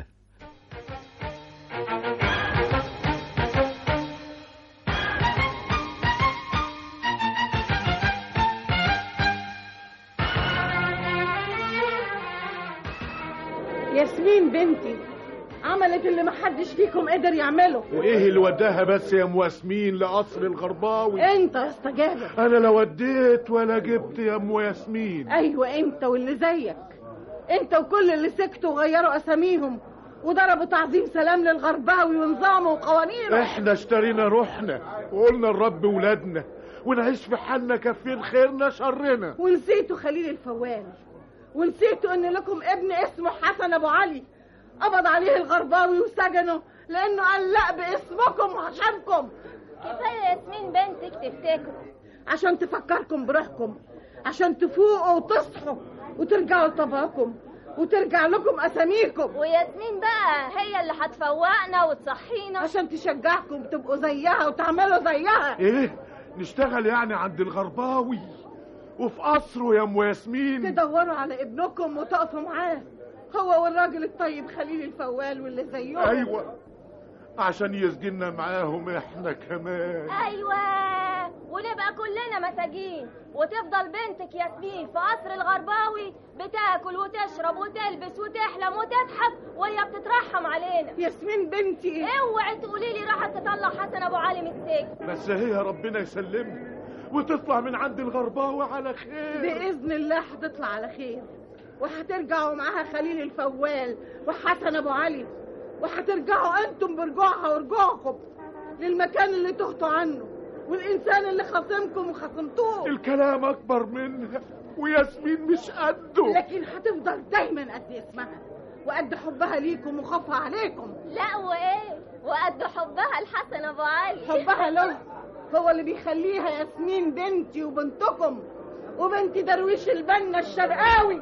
ياسمين بنتي عملت اللي محدش فيكم قدر يعمله وايه اللي وداها بس يا ام ياسمين لقصر الغرباوي انت يا اسطى جابر انا لا وديت ولا جبت يا ام ياسمين ايوه انت واللي زيك انت وكل اللي سكتوا وغيروا اساميهم وضربوا تعظيم سلام للغرباوي ونظامه وقوانينه احنا اشترينا روحنا وقلنا الرب ولادنا ونعيش في حالنا كفين خيرنا شرنا ونسيتوا خليل الفوال ونسيتوا ان لكم ابن اسمه حسن ابو علي قبض عليه الغرباوي وسجنه لانه قال لا باسمكم وعشانكم كفايه ياسمين بنتك تفتكروا عشان تفكركم بروحكم عشان تفوقوا وتصحوا وترجعوا لطباكم وترجع لكم اساميكم وياسمين بقى هي اللي هتفوقنا وتصحينا عشان تشجعكم تبقوا زيها وتعملوا زيها ايه نشتغل يعني عند الغرباوي وفي قصره يا ام ياسمين تدوروا على ابنكم وتقفوا معاه هو والراجل الطيب خليل الفوال واللي زيهم ايوه عشان يسجننا معاهم احنا كمان ايوه ونبقى كلنا مساجين وتفضل بنتك ياسمين في قصر الغرباوي بتاكل وتشرب وتلبس وتحلم وتضحك وهي بتترحم علينا ياسمين بنتي اوعي تقولي لي راحت تطلع حسن ابو علي من السجن بس هي ربنا يسلمها وتطلع من عند الغرباوي على خير باذن الله هتطلع على خير وهترجعوا معاها خليل الفوال وحسن ابو علي وهترجعوا انتم برجوعها ورجوعكم للمكان اللي تهتوا عنه والانسان اللي خاصمكم وخاصمتوه الكلام اكبر منها وياسمين مش قده لكن هتفضل دايما قد اسمها وقد حبها ليكم وخوفها عليكم لا وايه وقد حبها لحسن ابو علي حبها له هو اللي بيخليها ياسمين بنتي وبنتكم وبنت درويش البنا الشرقاوي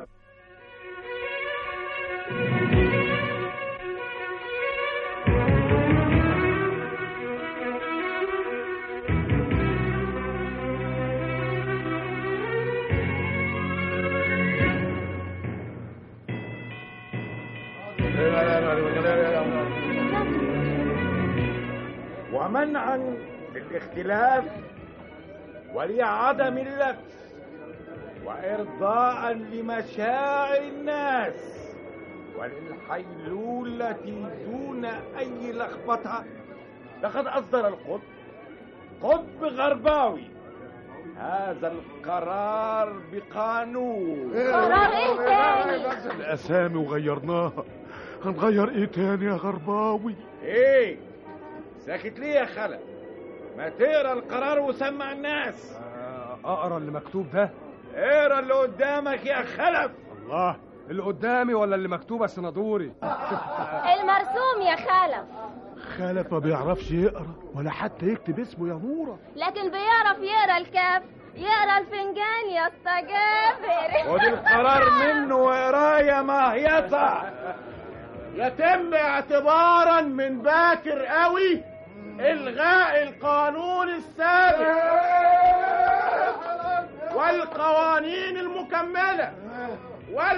ومنعا للاختلاف ولعدم اللبس وإرضاء لمشاعر الناس وللحيلولة دون أي لخبطة لقد أصدر القطب قطب غرباوي هذا القرار بقانون قرار ايه تاني الاسامي وغيرناها هنغير ايه تاني يا غرباوي ايه ساكت ليه يا خلق ما تقرا القرار وسمع الناس اقرا اللي مكتوب ده اقرا اللي قدامك يا خلف الله اللي قدامي ولا اللي مكتوبه سنادوري المرسوم يا خلف خالف ما بيعرفش يقرا ولا حتى يكتب اسمه يا نوره لكن بيعرف يقرا الكاف يقرا الفنجان يا اسطى جابر ودي القرار منه وقرايه مهيصه يتم اعتبارا من باكر قوي الغاء القانون السابق والقوانين المكمله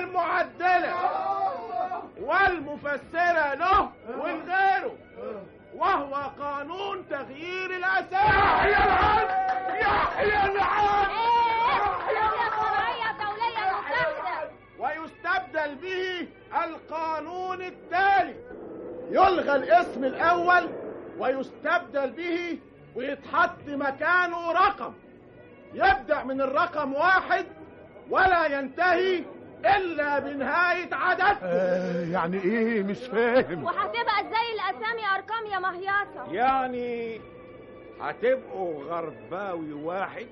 والمعدله والمفسره له ولغيره وهو قانون تغيير الاسامي يحيى العدل يحيى العدل دولة شرعية دولية متحدة ويستبدل به القانون التالي يلغى الاسم الاول ويستبدل به ويتحط مكانه رقم يبدأ من الرقم واحد ولا ينتهي إلا بنهاية عدد يعني ايه مش فاهم وهتبقى ازاي الاسامي ارقام يا مهياصة يعني هتبقوا غرباوي واحد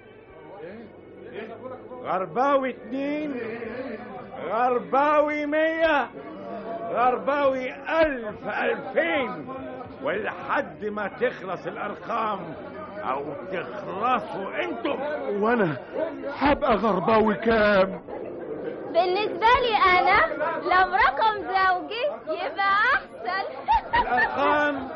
غرباوي اتنين غرباوي مية غرباوي ألف ألفين ولحد ما تخلص الأرقام أو تخلصوا أنتم وانا هبقى غرباوي كام بالنسبة لي انا لو رقم زوجي يبقى احسن الأرقام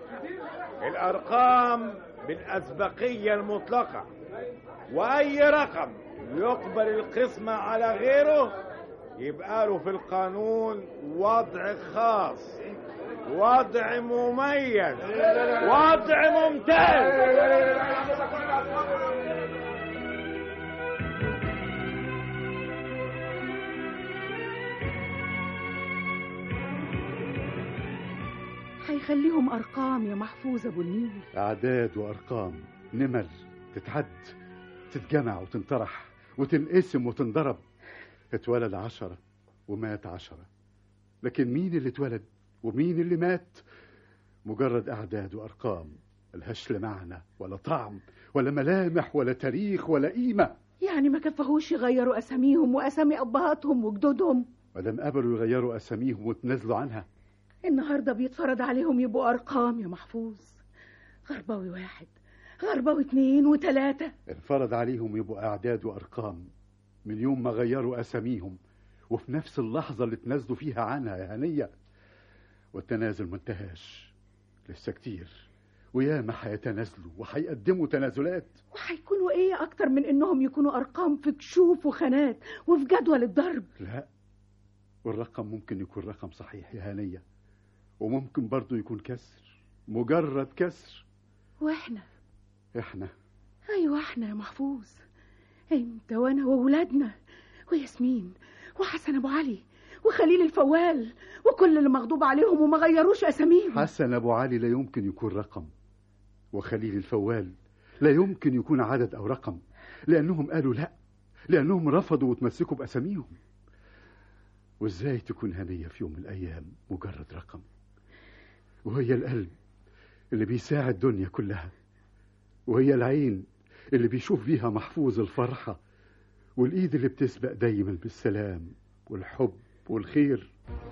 الأرقام بالأسبقية المطلقة وأي رقم يقبل القسمة على غيره يبقى له في القانون وضع خاص وضع مميز وضع ممتاز هيخليهم أرقام يا محفوظ أبو النيل أعداد وأرقام نمر تتعد تتجمع وتنطرح وتنقسم وتنضرب اتولد عشرة ومات عشرة لكن مين اللي اتولد ومين اللي مات مجرد أعداد وأرقام ملهاش لا معنى ولا طعم ولا ملامح ولا تاريخ ولا قيمة يعني ما كفهوش يغيروا أساميهم وأسامي أبهاتهم وجدودهم ولم قبلوا يغيروا أساميهم وتنازلوا عنها النهاردة بيتفرض عليهم يبقوا أرقام يا محفوظ غرباوي واحد غرباوي اتنين وتلاتة انفرض عليهم يبقوا أعداد وأرقام من يوم ما غيروا أساميهم وفي نفس اللحظة اللي تنازلوا فيها عنها يا هنية والتنازل منتهاش لسه كتير وياما هيتنازلوا وهيقدموا تنازلات وهيكونوا ايه اكتر من انهم يكونوا ارقام في كشوف وخانات وفي جدول الضرب لا والرقم ممكن يكون رقم صحيح يا هنية وممكن برضه يكون كسر مجرد كسر واحنا احنا ايوه احنا يا محفوظ انت وانا وولادنا وياسمين وحسن ابو علي وخليل الفوال وكل اللي مغضوب عليهم وما غيروش اساميهم حسن ابو علي لا يمكن يكون رقم وخليل الفوال لا يمكن يكون عدد او رقم لانهم قالوا لا لانهم رفضوا وتمسكوا باساميهم وازاي تكون هنيه في يوم من الايام مجرد رقم وهي القلب اللي بيساعد الدنيا كلها وهي العين اللي بيشوف بيها محفوظ الفرحه والايد اللي بتسبق دايما بالسلام والحب والخير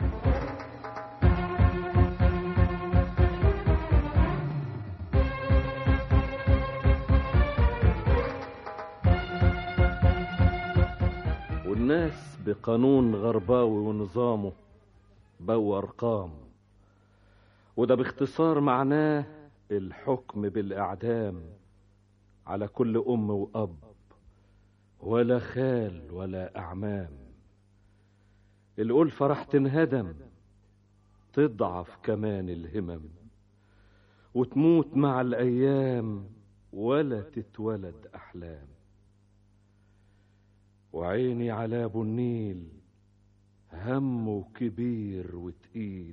والناس بقانون غرباوي ونظامه بقوا أرقام وده باختصار معناه الحكم بالإعدام على كل أم وأب ولا خال ولا أعمام الألفة راح تنهدم تضعف كمان الهمم وتموت مع الأيام ولا تتولد أحلام وعيني على أبو النيل همه كبير وتقيل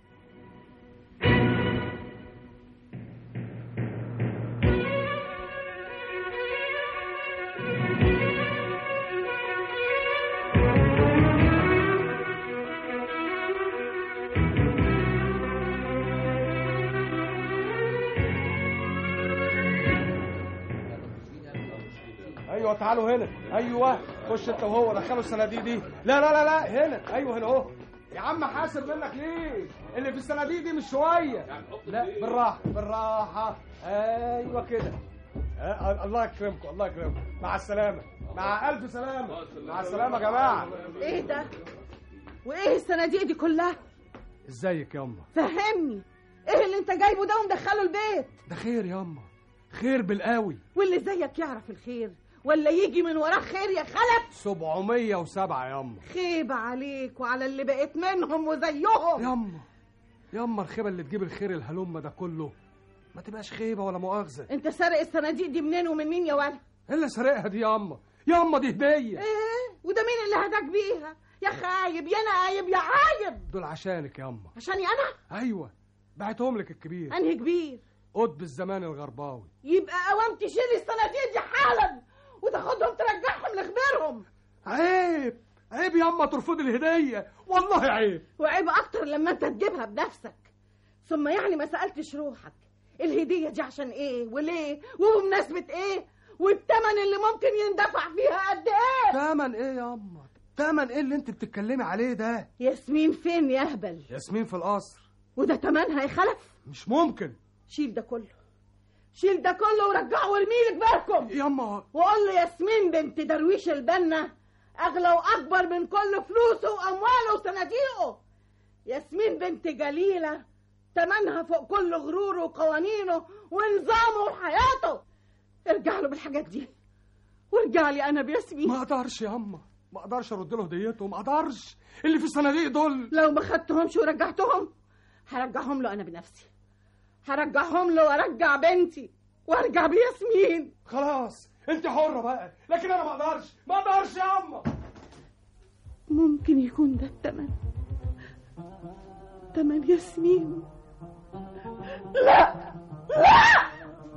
ايوه تعالوا هنا ايوه خش انت وهو دخلوا الصناديق دي لا لا لا لا هنا ايوه هنا اهو يا عم حاسب منك ليه اللي في الصناديق دي مش شويه لا بالراحه بالراحه ايوه كده آه الله يكرمكم الله يكرمكم مع السلامه مع الف سلامه مع السلامه يا جماعه ايه ده وايه الصناديق دي كلها ازيك ياما فهمني ايه اللي انت جايبه ده ومدخله البيت ده خير ياما خير بالقوي واللي زيك يعرف الخير ولا يجي من وراه خير يا خلف 707 ياما خيبة عليك وعلى اللي بقيت منهم وزيهم ياما ياما الخيبه اللي تجيب الخير الهلمه ده كله ما تبقاش خيبه ولا مؤاخذه انت سارق الصناديق دي منين ومن مين يا ولد ايه اللي سارقها دي ياما ياما دي هديه ايه وده مين اللي هداك بيها يا خايب يا نايب يا عايب دول عشانك ياما عشاني انا ايوه بعتهم لك الكبير انهي كبير قطب الزمان الغرباوي يبقى اوام تشيل الصناديق دي حالا وتاخدهم ترجعهم لخبيرهم عيب عيب ياما ترفض الهديه والله عيب وعيب اكتر لما انت تجيبها بنفسك ثم يعني ما سالتش روحك الهديه دي عشان ايه وليه وبمناسبه ايه والثمن اللي ممكن يندفع فيها قد ايه تمن ايه ياما تمن ايه اللي انت بتتكلمي عليه ده ياسمين فين يا اهبل ياسمين في القصر وده تمنها يخلف مش ممكن شيل ده كله شيل ده كله ورجعه وارميه لكباركم ياما وقول له ياسمين بنت درويش البنا اغلى واكبر من كل فلوسه وامواله وصناديقه ياسمين بنت جليله تمنها فوق كل غروره وقوانينه ونظامه وحياته ارجع له بالحاجات دي وارجع لي انا بياسمين ما اقدرش ياما ما اقدرش ارد له هديته ما اقدرش اللي في الصناديق دول لو ما خدتهمش ورجعتهم هرجعهم له انا بنفسي هرجعهم له وارجع بنتي وارجع بياسمين خلاص انت حره بقى لكن انا ما اقدرش ما اقدرش ياما ممكن يكون ده التمن تمن ياسمين لا لا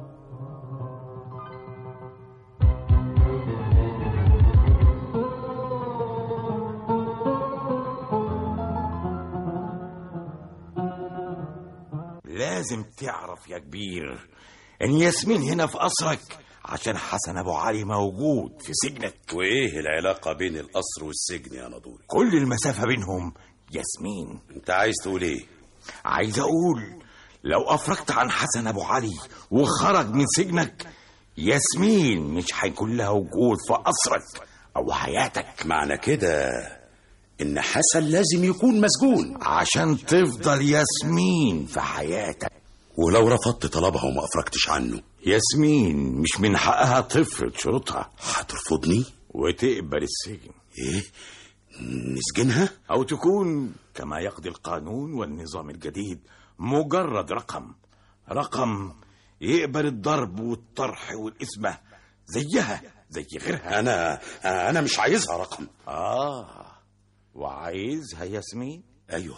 لازم تعرف يا كبير ان ياسمين هنا في قصرك عشان حسن ابو علي موجود في سجنك وايه العلاقه بين القصر والسجن يا نضوري كل المسافة بينهم ياسمين انت عايز تقول ايه عايز اقول لو افرجت عن حسن ابو علي وخرج من سجنك ياسمين مش هيكون لها وجود في قصرك او حياتك معنى كده ان حسن لازم يكون مسجون عشان تفضل ياسمين في حياتك ولو رفضت طلبها وما افرجتش عنه ياسمين مش من حقها تفرض شروطها هترفضني وتقبل السجن ايه نسجنها او تكون كما يقضي القانون والنظام الجديد مجرد رقم رقم يقبل الضرب والطرح والإثمة زيها زي غيرها انا انا مش عايزها رقم اه وعايزها ياسمين ايوه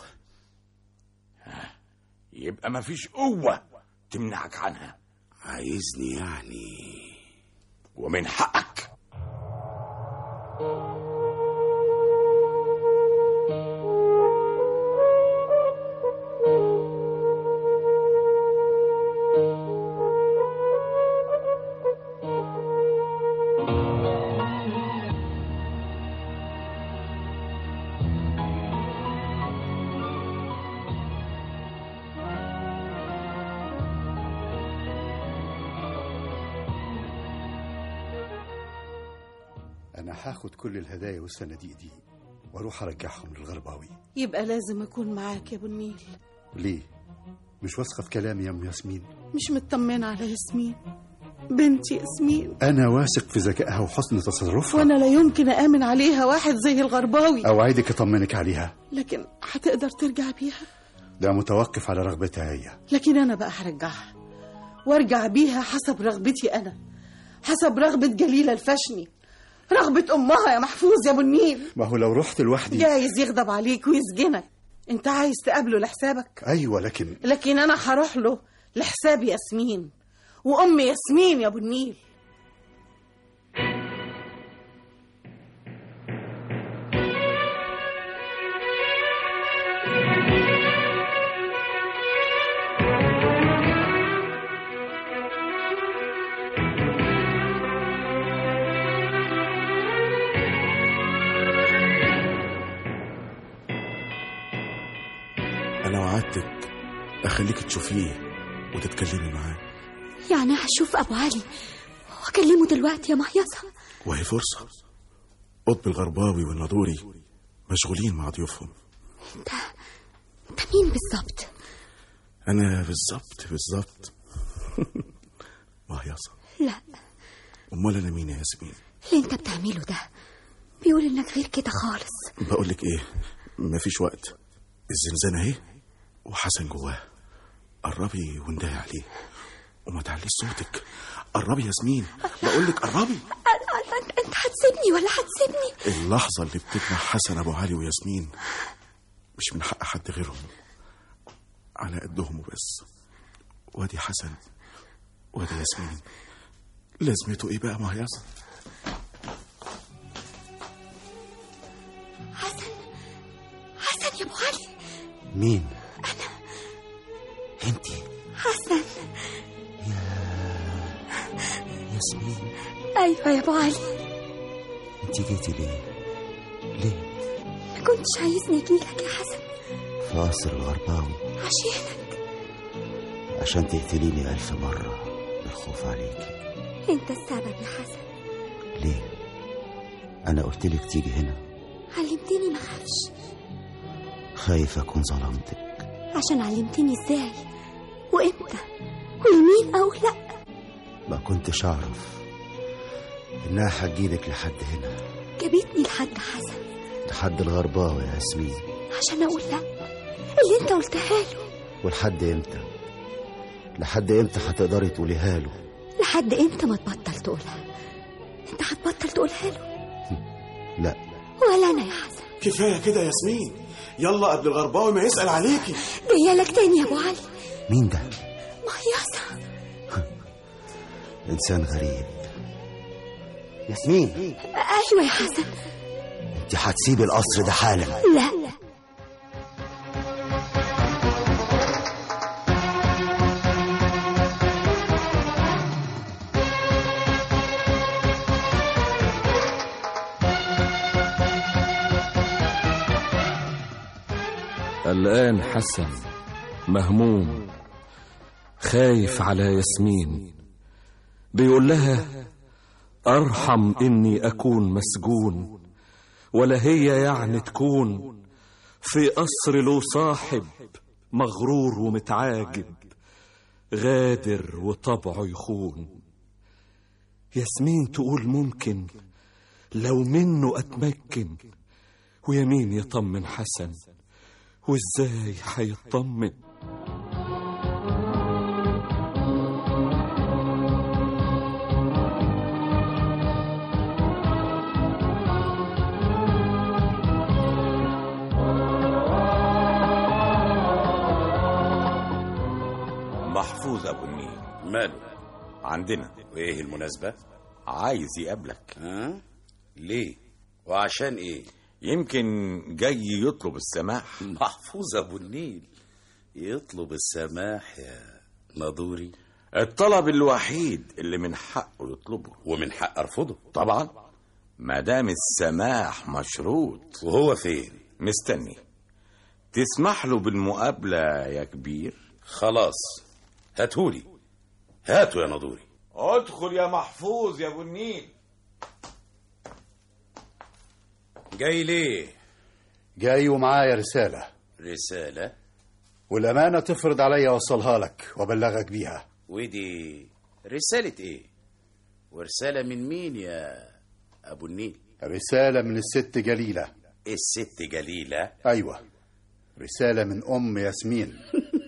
يبقى مفيش قوة تمنعك عنها عايزني يعني ومن حقك أنا هاخد كل الهدايا والصناديق دي وأروح أرجعهم للغرباوي يبقى لازم اكون معاك يا ابو النيل ليه؟ مش واثقة في كلامي يا أم ياسمين مش مطمنه على ياسمين بنتي ياسمين أنا واثق في ذكائها وحسن تصرفها وانا لا يمكن امن عليها واحد زي الغرباوي أوعدك أطمنك عليها لكن هتقدر ترجع بيها ده متوقف على رغبتها هي لكن انا بقى هرجعها وارجع بيها حسب رغبتي انا حسب رغبة جليلة الفشني رغبة امها يا محفوظ يا ابو النيل ما هو لو رحت لوحدي جايز يغضب عليك ويسجنك انت عايز تقابله لحسابك أيوة لكن لكن انا هروح له لحساب ياسمين وام ياسمين يا ابو النيل أنا وعدتك أخليك تشوفيه وتتكلمي معاه يعني هشوف أبو علي وأكلمه دلوقتي يا مهيصة وهي فرصة قطب الغرباوي والنادوري مشغولين مع ضيوفهم أنت أنت مين بالظبط؟ أنا بالظبط بالظبط مهيصة لا أمال أنا مين يا ياسمين اللي أنت بتعمله ده بيقول إنك غير كده خالص بقول لك إيه مفيش وقت الزنزانة أهي وحسن جواه قربي واندهي عليه وما تعليش صوتك قربي ياسمين بقول لك قربي انت انت هتسيبني ولا هتسيبني اللحظة اللي بتجمع حسن أبو علي وياسمين مش من حق حد غيرهم على قدهم وبس وادي حسن وادي ياسمين لازمته ايه بقى مهيصة حسن يا ابو علي مين انت حسن ياسمين ايوه يا ابو علي انت جيتي ليه ليه ما كنتش عايزني اجيلك يا حسن في قصر الغرباوي عشانك عشان تقتليني ألف مرة بالخوف عليكي انت السبب يا حسن ليه أنا قلت لك تيجي هنا علمتني ما اخافش خايف أكون ظلمتك عشان علمتني ازاي وامتى ويمين او لا ما كنتش أعرف إنها هتجيلك لحد هنا جابتني لحد حسن لحد الغرباوي يا ياسمين عشان اقول لا اللي انت قلتها له ولحد إمتى لحد إمتى هتقدري تقوليها له لحد امتى ما تبطل تقولها انت هتبطل تقولها له لا ولا انا يا حسن كفاية كده يا ياسمين يلا قبل الغرباوي ما يسأل عليكي جايه لك تاني يا ابو علي مين ده مهيصه إنسان غريب ياسمين ايوه يا حسن انت هتسيبي القصر ده حالا لا الآن حسن مهموم خايف على ياسمين بيقول لها أرحم إني أكون مسجون ولا هي يعني تكون في قصر له صاحب مغرور ومتعاجب غادر وطبعه يخون ياسمين تقول ممكن لو منه أتمكن ويمين يطمن حسن وازاي هيطمن محفوظ ابو النيل ماله عندنا وايه المناسبة عايز يقابلك ها ليه وعشان ايه يمكن جاي يطلب السماح محفوظ ابو النيل يطلب السماح يا نادوري الطلب الوحيد اللي من حقه يطلبه ومن حق ارفضه طبعا ما دام السماح مشروط وهو فين مستني تسمح له بالمقابلة يا كبير خلاص هاتهولي هاتوا يا نادوري ادخل يا محفوظ يا ابو النيل جاي ليه جاي ومعايا رسالة رسالة والأمانة تفرض عليا أوصلها لك وأبلغك بيها ودي رسالة ايه ورسالة من مين يا ابو النيل رسالة من الست جليلة الست جليلة أيوة رسالة من أم ياسمين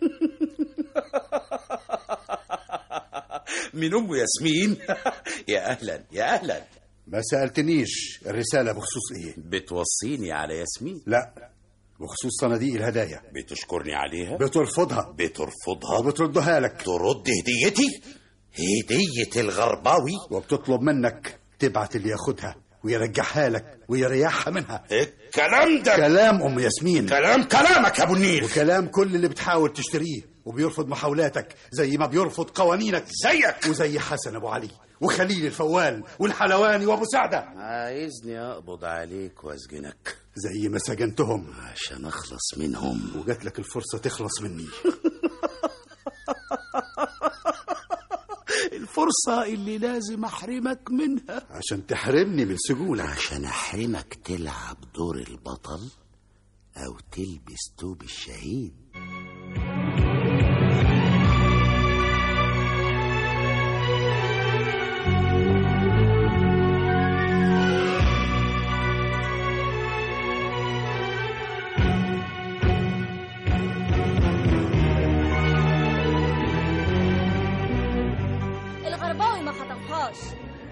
من ام ياسمين يا اهلا يا اهلا ما سألتنيش الرسالة بخصوص إيه بتوصيني على ياسمين لا بخصوص صناديق الهدايا بتشكرني عليها بترفضها بترفضها وبتردها لك ترد هديتي هدية الغرباوي وبتطلب منك تبعت اللي ياخدها ويرجعها لك ويريحها منها الكلام ده كلام ام ياسمين كلام كلامك يا ابو النيل وكلام كل اللي بتحاول تشتريه وبيرفض محاولاتك زي ما بيرفض قوانينك زيك وزي حسن ابو علي وخليل الفوال والحلواني وابو سعده عايزني اقبض عليك واسجنك زي ما سجنتهم عشان اخلص منهم وجات لك الفرصه تخلص مني الفرصة اللي لازم احرمك منها عشان تحرمني من سجونك عشان احرمك تلعب دور البطل او تلبس توب الشهيد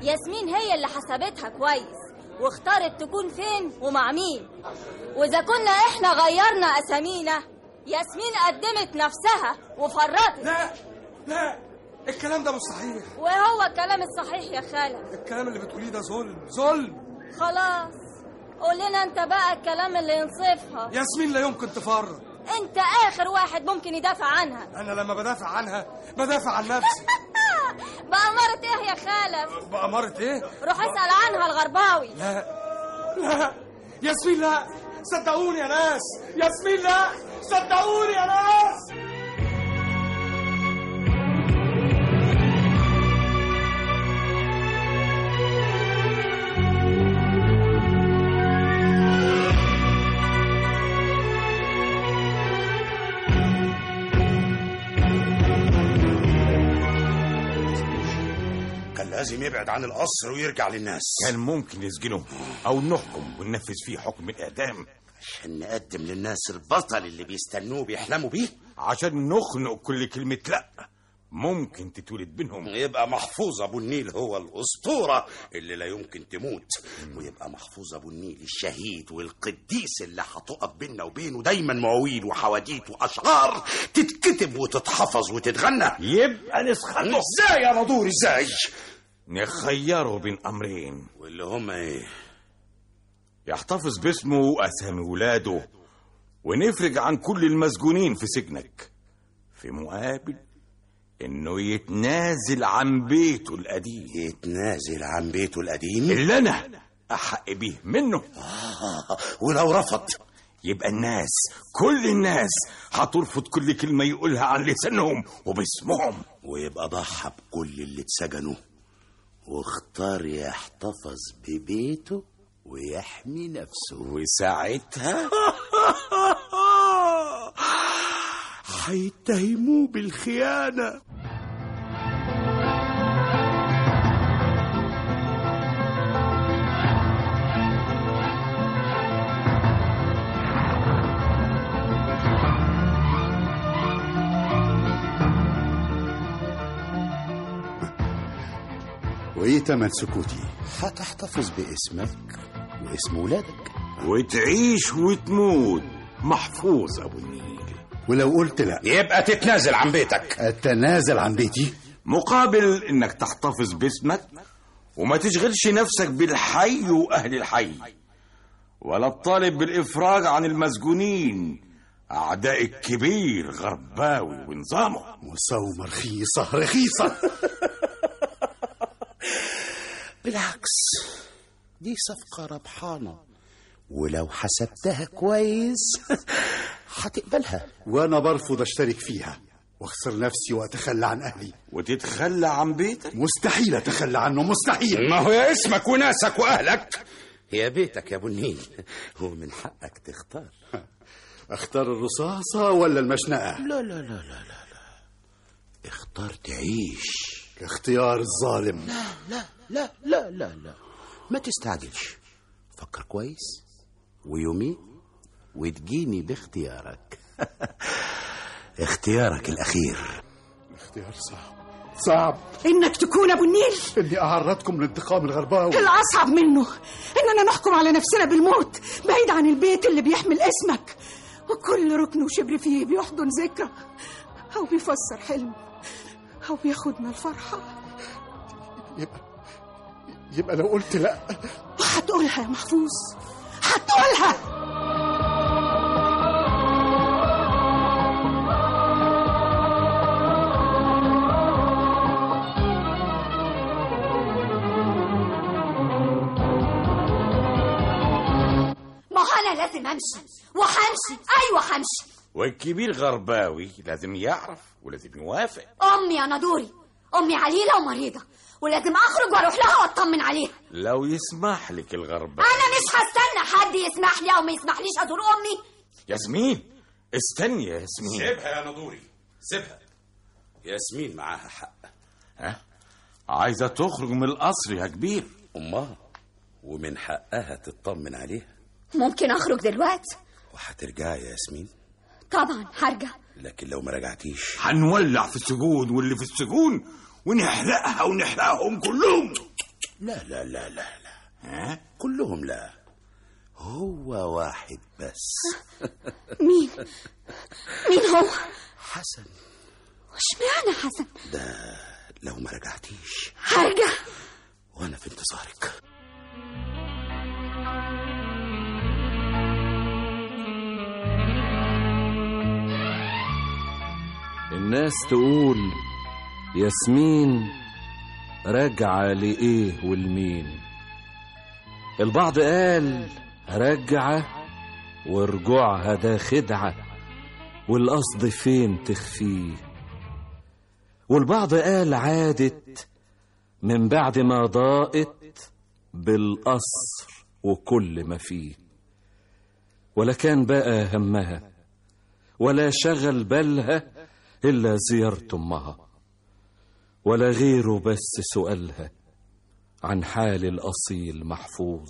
ياسمين هي اللي حسبتها كويس واختارت تكون فين ومع مين واذا كنا احنا غيرنا اسامينا ياسمين قدمت نفسها وفرطت لا لا الكلام ده مش صحيح وهو الكلام الصحيح يا خالد الكلام اللي بتقوليه ده ظلم ظلم خلاص قول لنا انت بقى الكلام اللي ينصفها ياسمين لا يمكن تفرط انت اخر واحد ممكن يدافع عنها انا لما بدافع عنها بدافع عن نفسي بأمارة ايه يا خالد بأمارة ايه روح اسأل عنها الغرباوي لا لا ياسمين لا صدقوني يا ناس ياسمين لا صدقوني يا ناس كان لازم يبعد عن القصر ويرجع للناس كان ممكن يسجنه او نحكم وننفذ فيه حكم الاعدام عشان نقدم للناس البطل اللي بيستنوه بيحلموا بيه عشان نخنق كل كلمة لا ممكن تتولد بينهم يبقى محفوظ ابو النيل هو الاسطوره اللي لا يمكن تموت ويبقى محفوظ ابو النيل الشهيد والقديس اللي هتقف بيننا وبينه دايما مواويل وحواديت واشعار تتكتب وتتحفظ وتتغنى يبقى نسخته ازاي يا ندور ازاي نخيره بين امرين واللي هم ايه يحتفظ باسمه واسامي ولاده ونفرج عن كل المسجونين في سجنك في مقابل انه يتنازل عن بيته القديم يتنازل عن بيته القديم اللي انا احق بيه منه آه ولو رفض يبقى الناس كل الناس هترفض كل كلمة يقولها عن لسانهم وباسمهم ويبقى ضحى بكل اللي اتسجنوا واختار يحتفظ ببيته ويحمي نفسه وساعتها هيتهموه بالخيانة وايه تمن سكوتي هتحتفظ باسمك واسم ولادك وتعيش وتموت محفوظ ابو النيل ولو قلت لا يبقى تتنازل عن بيتك اتنازل عن بيتي مقابل انك تحتفظ باسمك وما تشغلش نفسك بالحي واهل الحي ولا تطالب بالافراج عن المسجونين اعداء الكبير غرباوي ونظامه مساومة رخيصة رخيصة بالعكس دي صفقة ربحانة ولو حسبتها كويس هتقبلها وانا برفض اشترك فيها واخسر نفسي واتخلى عن اهلي وتتخلى عن بيتك مستحيل اتخلى عنه مستحيل ما هو يا اسمك وناسك واهلك يا بيتك يا ابو النيل ومن حقك تختار اختار الرصاصة ولا المشنقة لا لا لا لا لا, لا. اختار تعيش اختيار الظالم لا لا لا لا لا لا ما تستعجلش فكر كويس ويومي وتجيني باختيارك اختيارك الأخير اختيار صعب صعب انك تكون ابو النيل اني اعرضكم لانتقام الغرباوي الاصعب منه اننا نحكم على نفسنا بالموت بعيد عن البيت اللي بيحمل اسمك وكل ركن وشبر فيه بيحضن ذكرى او بيفسر حلم او بياخدنا الفرحه يبقى يبقى لو قلت لا وهتقولها يا محفوظ هتقولها ما هو انا لازم امشي وهمشي ايوه همشي والكبير غرباوي لازم يعرف ولازم يوافق امي يا نادوري امي عليله ومريضه ولازم اخرج واروح لها واطمن عليها لو يسمح لك الغرباوي انا مش هستنى حد يسمح لي او ما يسمحليش ازور امي ياسمين استني يا ياسمين سيبها يا نضوري سيبها ياسمين معاها حق ها عايزة تخرج من القصر يا كبير أمها ومن حقها تطمن عليها ممكن اخرج دلوقتي وهترجعي يا ياسمين طبعا هرجع لكن لو ما رجعتيش هنولع في السجون واللي في السجون ونحرقها ونحرقهم كلهم لا لا لا لا لا ها كلهم لا هو واحد بس مين مين هو حسن واشمعنى حسن ده لو ما رجعتيش هرجع وانا في انتظارك الناس تقول ياسمين راجعة لإيه والمين البعض قال راجعة ورجوعها ده خدعة والقصد فين تخفيه والبعض قال عادت من بعد ما ضاقت بالقصر وكل ما فيه ولا كان بقى همها ولا شغل بالها إلا زيارة أمها ولا غيره بس سؤالها عن حال الأصيل محفوظ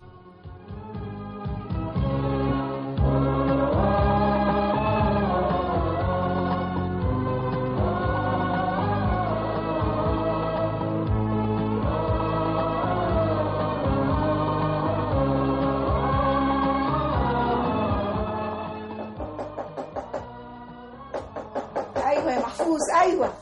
ايوه يا محفوظ ايوه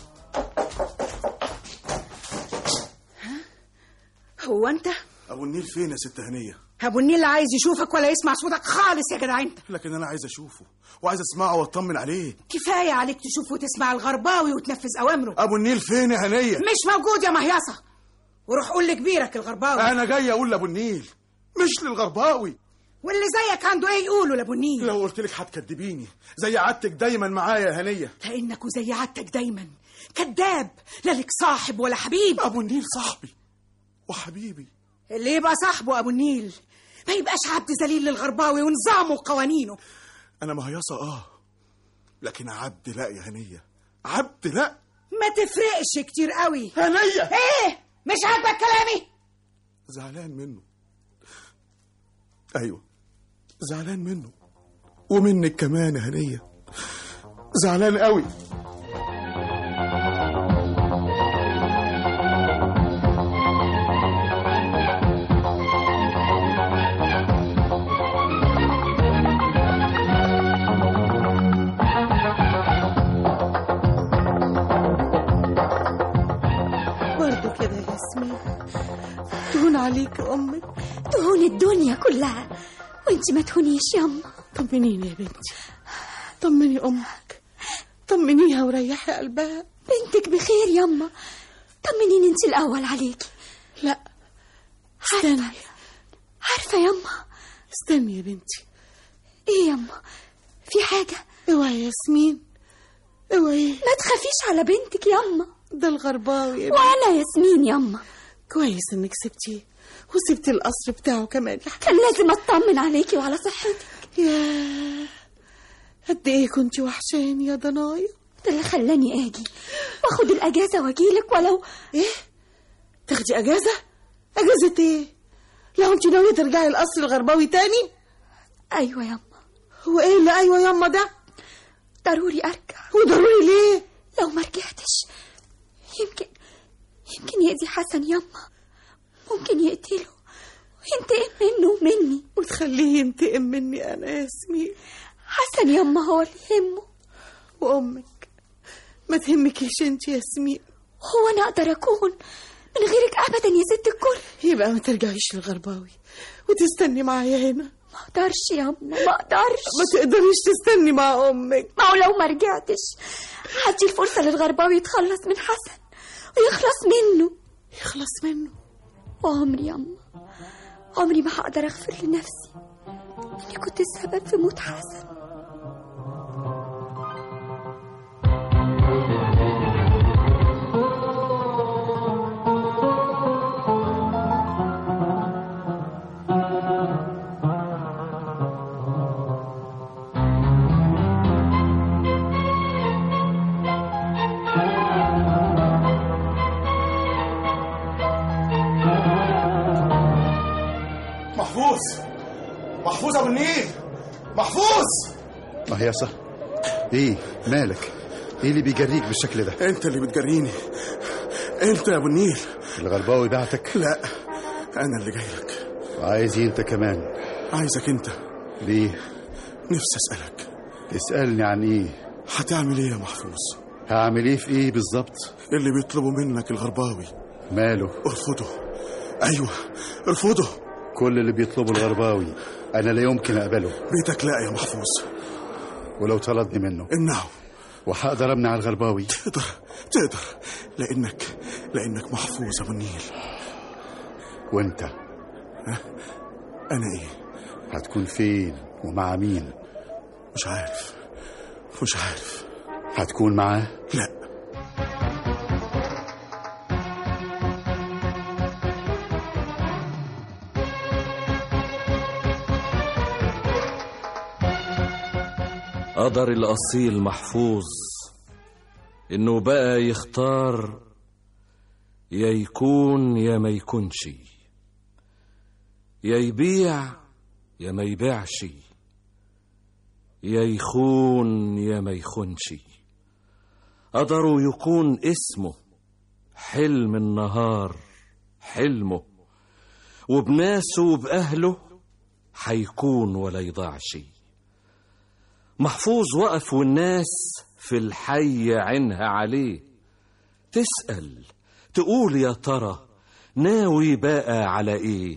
هو انت ابو النيل فين يا ست هنيه ابو النيل لا عايز يشوفك ولا يسمع صوتك خالص يا جدع انت لكن انا عايز اشوفه وعايز اسمعه واطمن عليه كفايه عليك تشوف وتسمع الغرباوي وتنفذ اوامره ابو النيل فين يا هنيه مش موجود يا مهيصه وروح قول لكبيرك الغرباوي انا جاي اقول لابو النيل مش للغرباوي واللي زيك عنده ايه يقوله لابو النيل لو قلت لك هتكدبيني زي عادتك دايما معايا يا هنيه لانك وزي عادتك دايما كذاب لا لك صاحب ولا حبيب ابو النيل صاحبي وحبيبي اللي يبقى صاحبه ابو النيل ما يبقاش عبد ذليل للغرباوي ونظامه وقوانينه انا مهيصه اه لكن عبد لا يا هنيه عبد لا ما تفرقش كتير قوي هنيه ايه مش عاجبك كلامي زعلان منه ايوه زعلان منه ومنك كمان يا هنيه زعلان قوي برضه كده يا ياسمين تهون عليك امك تهون الدنيا كلها وانت ما تهونيش ياما طمنيني يا بنتي طمني امك طمنيها وريحي قلبها بنتك بخير ياما طمنيني انت الاول عليكي لا استني عارفه ياما استني يا بنتي ايه ياما في حاجه اوعي يا ياسمين اوعي ما تخافيش على بنتك ياما ده الغرباوي يا بنتي. وانا ياسمين ياما كويس انك سبتيه وسبتي القصر بتاعه كمان يا كان لازم اطمن عليكي وعلى صحتك يا قد ايه كنت وحشاني يا ضنايا ده اللي خلاني اجي واخد الاجازه واجيلك ولو ايه تاخدي اجازه اجازه ايه لو انت ناويه ترجعي القصر الغرباوي تاني ايوه ياما هو ايه اللي ايوه ياما ده ضروري ارجع وضروري ليه لو ما رجعتش يمكن يمكن يأذي حسن ياما ممكن يقتله وينتقم منه ومني وتخليه ينتقم مني انا يا ياسمين حسن ياما هو اللي يهمه وامك ما تهمكيش انت يا ياسمين هو انا اقدر اكون من غيرك ابدا يا ست الكل يبقى ما ترجعيش للغرباوي وتستني معايا هنا ما اقدرش ياما ما اقدرش ما تقدريش تستني مع امك ما هو لو ما رجعتش هدي الفرصه للغرباوي يتخلص من حسن ويخلص منه يخلص منه وعمري ياما عمري ما هقدر اغفر لنفسي اني كنت السبب في موت حسن محفوظ محفوظ ابو النيل محفوظ مهيصة ايه مالك ايه اللي بيجريك بالشكل ده انت اللي بتجريني انت يا ابو النيل الغرباوي بعتك لا انا اللي جاي لك عايز ايه انت كمان عايزك انت ليه نفسي اسالك تسالني عن ايه هتعمل ايه يا محفوظ هعمل ايه في ايه بالظبط اللي بيطلبوا منك الغرباوي ماله ارفضه ايوه ارفضه كل اللي بيطلبه الغرباوي انا لا يمكن اقبله بيتك لا يا محفوظ ولو طردني منه امنعه وهقدر امنع الغرباوي تقدر تقدر لانك لانك محفوظ ابو النيل وانت ها؟ انا ايه هتكون فين ومع مين مش عارف مش عارف هتكون معاه لا قدر الأصيل محفوظ إنه بقى يختار يا يكون يا ما يكونش يا يبيع يا ما يبيعش يا يخون يا ما يخونش قدروا يكون اسمه حلم النهار حلمه وبناسه وبأهله حيكون ولا يضيعش محفوظ وقف والناس في الحي عينها عليه تسأل تقول يا ترى ناوي بقى على ايه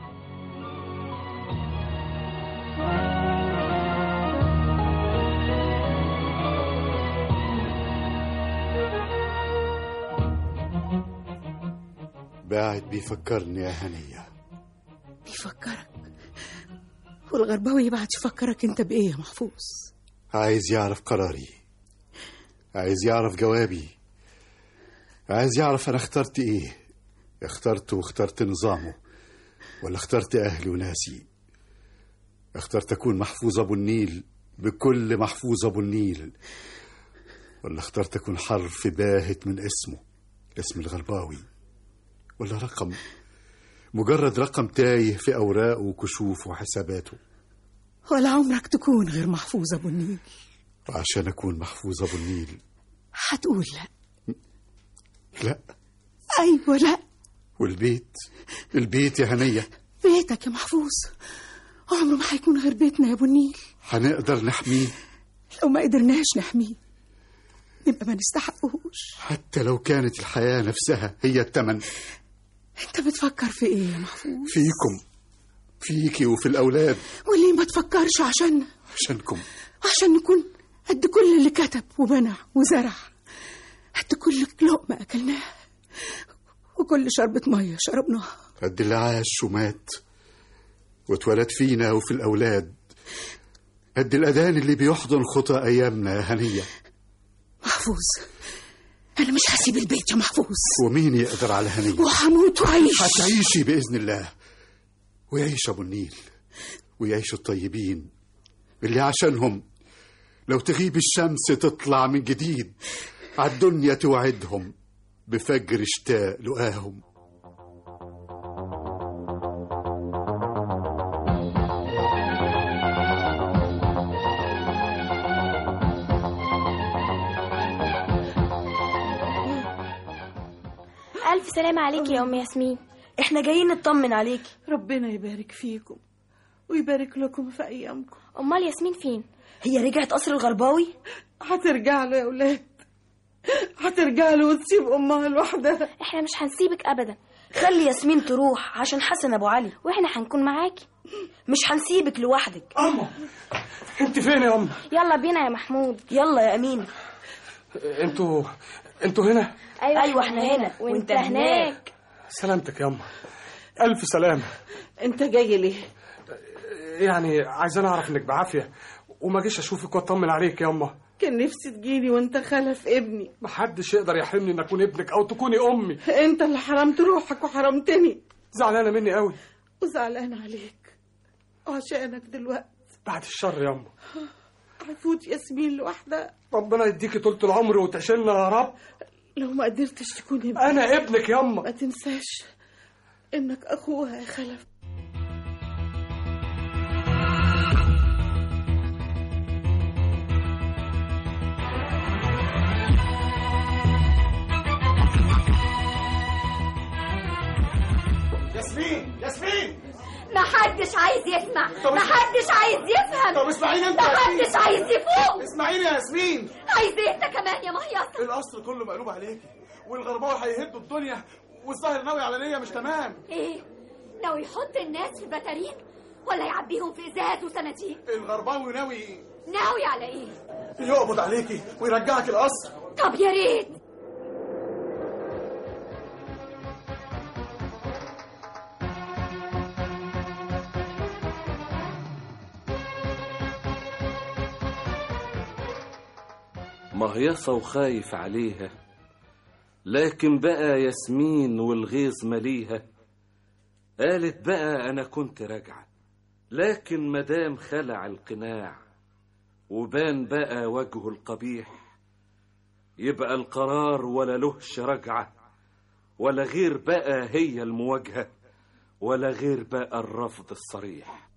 باعت بيفكرني يا هنية بيفكرك والغرباوي يبعت يفكرك انت بايه يا محفوظ عايز يعرف قراري عايز يعرف جوابي عايز يعرف انا اخترت ايه اخترت واخترت نظامه ولا اخترت اهلي وناسي اخترت اكون محفوظ ابو النيل بكل محفوظ ابو النيل ولا اخترت اكون حرف باهت من اسمه اسم الغرباوي ولا رقم مجرد رقم تايه في اوراقه وكشوفه وحساباته ولا عمرك تكون غير محفوظ ابو النيل وعشان اكون محفوظ ابو النيل هتقول لا لا ايوه لا والبيت البيت يا هنية بيتك يا محفوظ عمره ما هيكون غير بيتنا يا ابو النيل هنقدر نحميه لو ما قدرناش نحميه نبقى ما نستحقهوش حتى لو كانت الحياة نفسها هي التمن انت بتفكر في ايه يا محفوظ فيكم فيكي وفي الأولاد وليه ما تفكرش عشاننا عشانكم عشان نكون قد كل اللي كتب وبنى وزرع قد كل لقمة أكلناها وكل شربة مية شربناها قد اللي عاش ومات واتولد فينا وفي الأولاد قد الأذان اللي بيحضن خطى أيامنا يا هنية محفوظ أنا مش هسيب البيت يا محفوظ ومين يقدر على هنية وهموت وعيش هتعيشي بإذن الله ويعيش أبو النيل ويعيشوا الطيبين اللي عشانهم لو تغيب الشمس تطلع من جديد عالدنيا توعدهم بفجر اشتاق لقاهم ألف سلامة عليكي يا أم ياسمين احنا جايين نطمن عليكي ربنا يبارك فيكم ويبارك لكم في أيامكم أمال ياسمين فين؟ هي رجعت قصر الغرباوي؟ هترجع له يا ولاد هترجع له وتسيب أمها لوحدها احنا مش هنسيبك أبدا خلي ياسمين تروح عشان حسن أبو علي واحنا هنكون معاكي مش هنسيبك لوحدك أما انت فين يا أم؟ يلا بينا يا محمود يلا يا أمين انتوا انتوا هنا؟ أيوة, أيوة احنا هنا وانت هناك سلامتك يا أم ألف سلامة انت جاي ليه؟ يعني عايزين أعرف إنك بعافية وما جيش أشوفك وأطمن عليك يا أمه كان نفسي تجيلي وانت خلف ابني محدش يقدر يحرمني إن أكون ابنك أو تكوني أمي انت اللي حرمت روحك وحرمتني زعلانة مني قوي وزعلان عليك وعشانك دلوقتي بعد الشر يا أمه هتفوت ياسمين لوحدها ربنا يديكي طولة العمر وتعشلنا يا رب لو ما قدرتش تكون ابنك أنا ابنك يا أمه ما تنساش انك اخوها يا خلف محدش عايز يسمع طب اسمع- محدش عايز يفهم طب اسمعيني انت يا محدش ياسمين. عايز يفوق اسمعيني يا ياسمين عايز ايه انت كمان يا مهيصة القصر كله مقلوب عليكي والغرباوي هيهدوا الدنيا والظاهر ناوي على نيه مش تمام ايه ناوي يحط الناس في بطارين ولا يعبيهم في ازاز وصناديق الغرباوي ناوي ناوي على ايه يقبض عليكي ويرجعك القصر طب يا ريت مهيصة وخايف عليها لكن بقى ياسمين والغيظ مليها قالت بقى أنا كنت راجعة لكن مدام خلع القناع وبان بقى وجهه القبيح يبقى القرار ولا لهش رجعة ولا غير بقى هي المواجهة ولا غير بقى الرفض الصريح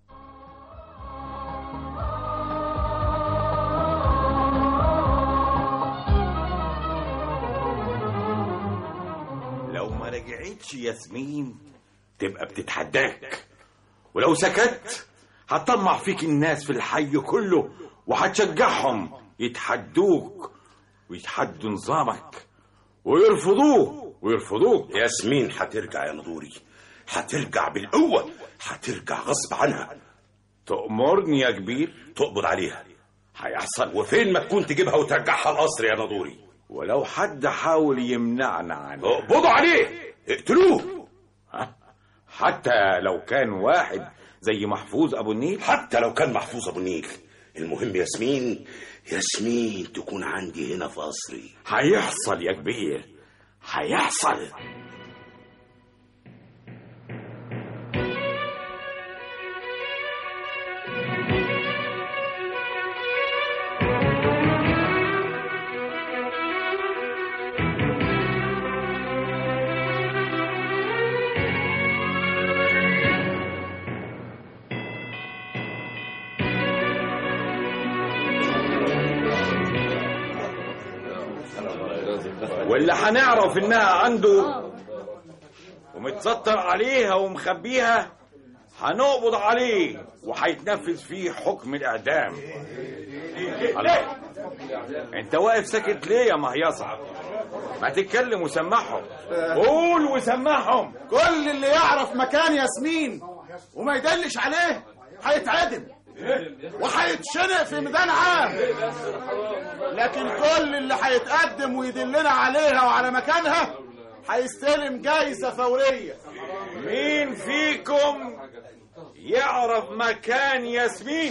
لو ما رجعتش ياسمين تبقى بتتحداك ولو سكت هتطمع فيك الناس في الحي كله وهتشجعهم يتحدوك ويتحدوا نظامك ويرفضوه ويرفضوك ياسمين هترجع يا نضوري هترجع بالقوة هترجع غصب عنها تأمرني يا كبير تقبض عليها هيحصل وفين ما تكون تجيبها وترجعها القصر يا نضوري ولو حد حاول يمنعنا عنه اقبضوا عليه اقتلوه ها؟ حتى لو كان واحد زي محفوظ ابو النيل حتى لو كان محفوظ ابو النيل المهم ياسمين ياسمين تكون عندي هنا في قصري هيحصل يا كبير هيحصل واللي هنعرف انها عنده ومتستر عليها ومخبيها هنقبض عليه وهيتنفذ فيه حكم الاعدام الله. انت واقف ساكت ليه يا مهيصة ما تتكلم وسمعهم قول وسمعهم كل اللي يعرف مكان ياسمين وما يدلش عليه هيتعدم وهيتشنق في ميدان عام لكن كل اللي هيتقدم ويدلنا عليها وعلى مكانها هيستلم جايزة فورية مين فيكم يعرف مكان ياسمين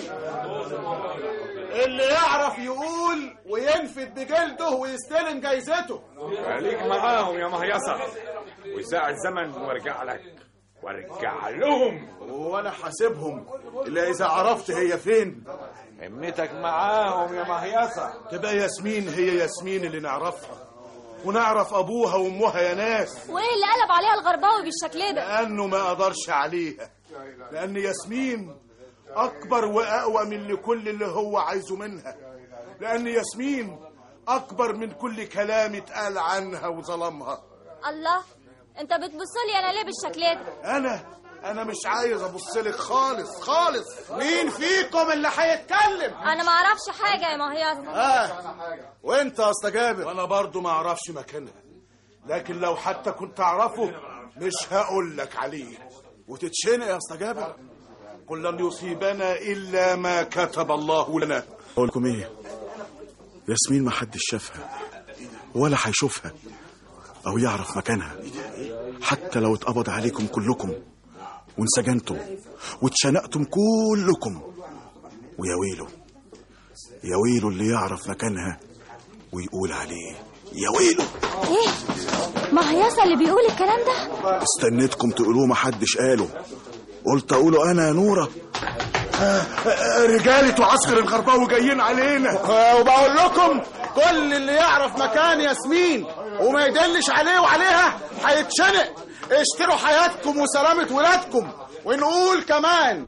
اللي يعرف يقول وينفد بجلده ويستلم جايزته خليك معاهم يا مهيصة وساعة زمن وارجع لك وارجع لهم وانا حاسبهم الا اذا عرفت هي فين همتك معاهم يا مهيصة تبقى ياسمين هي ياسمين اللي نعرفها ونعرف ابوها وامها يا ناس وايه اللي قلب عليها الغرباوي بالشكل ده لانه ما قدرش عليها لان ياسمين اكبر واقوى من اللي كل اللي هو عايزه منها لان ياسمين اكبر من كل كلام اتقال عنها وظلمها الله انت بتبص لي انا ليه بالشكل ده انا انا مش عايز ابص لك خالص خالص مين فيكم اللي هيتكلم انا ما اعرفش حاجه يا مهيصه اه وانت يا اسطى جابر وانا برضو ما اعرفش مكانها لكن لو حتى كنت اعرفه مش هقول لك عليه وتتشنق يا اسطى جابر قل لن يصيبنا الا ما كتب الله لنا اقول لكم ايه ياسمين ما حدش شافها ولا هيشوفها او يعرف مكانها حتى لو اتقبض عليكم كلكم وانسجنتم واتشنقتم كلكم ويا ويله يا ويله اللي يعرف مكانها ويقول عليه يا ويله ايه مهيصه اللي بيقول الكلام ده استنيتكم تقولوه ما حدش قاله قلت اقوله انا يا نوره رجالة وعسكر الغرباوي جايين علينا وبقول لكم كل اللي يعرف مكان ياسمين وما يدلش عليه وعليها هيتشنق اشتروا حياتكم وسلامة ولادكم ونقول كمان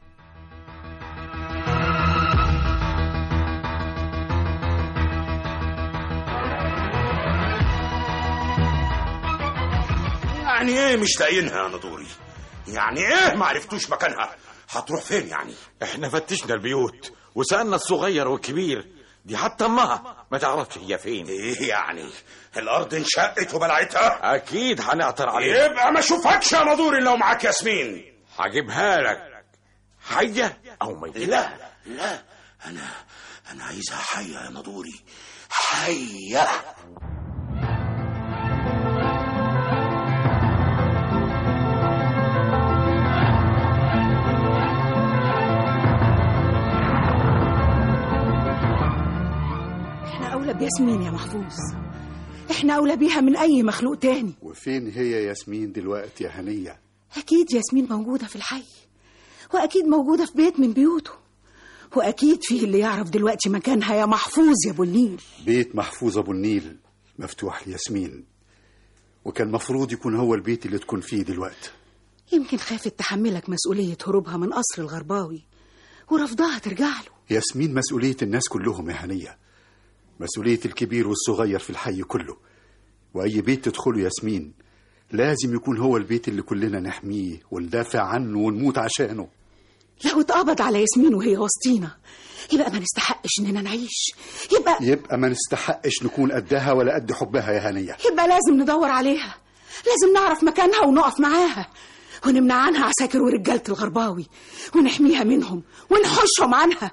يعني ايه مش لاقيينها يا نضوري يعني ايه ما عرفتوش مكانها هتروح فين يعني احنا فتشنا البيوت وسألنا الصغير والكبير دي حتى امها ما تعرفش هي فين ايه يعني الارض انشقت وبلعتها اكيد هنعثر عليها يبقى ما اشوفكش يا نادوري لو معاك ياسمين هجيبها لك حية او ميتة لا لا انا انا عايزها حيه يا نادوري حيه احنا اولى بياسمين يا محفوظ احنا اولى بيها من اي مخلوق تاني وفين هي ياسمين دلوقتي يا هنية اكيد ياسمين موجوده في الحي واكيد موجوده في بيت من بيوته واكيد فيه اللي يعرف دلوقتي مكانها يا محفوظ يا ابو النيل بيت محفوظ ابو النيل مفتوح لياسمين وكان مفروض يكون هو البيت اللي تكون فيه دلوقتي يمكن خافت تحملك مسؤوليه هروبها من قصر الغرباوي ورفضها ترجع له ياسمين مسؤولية الناس كلهم يا هنية مسؤولية الكبير والصغير في الحي كله وأي بيت تدخله ياسمين لازم يكون هو البيت اللي كلنا نحميه وندافع عنه ونموت عشانه لو اتقبض على ياسمين وهي وسطينا يبقى ما نستحقش اننا نعيش يبقى يبقى ما نستحقش نكون قدها ولا قد حبها يا هنية يبقى لازم ندور عليها لازم نعرف مكانها ونقف معاها ونمنع عنها عساكر ورجالة الغرباوي ونحميها منهم ونحشهم عنها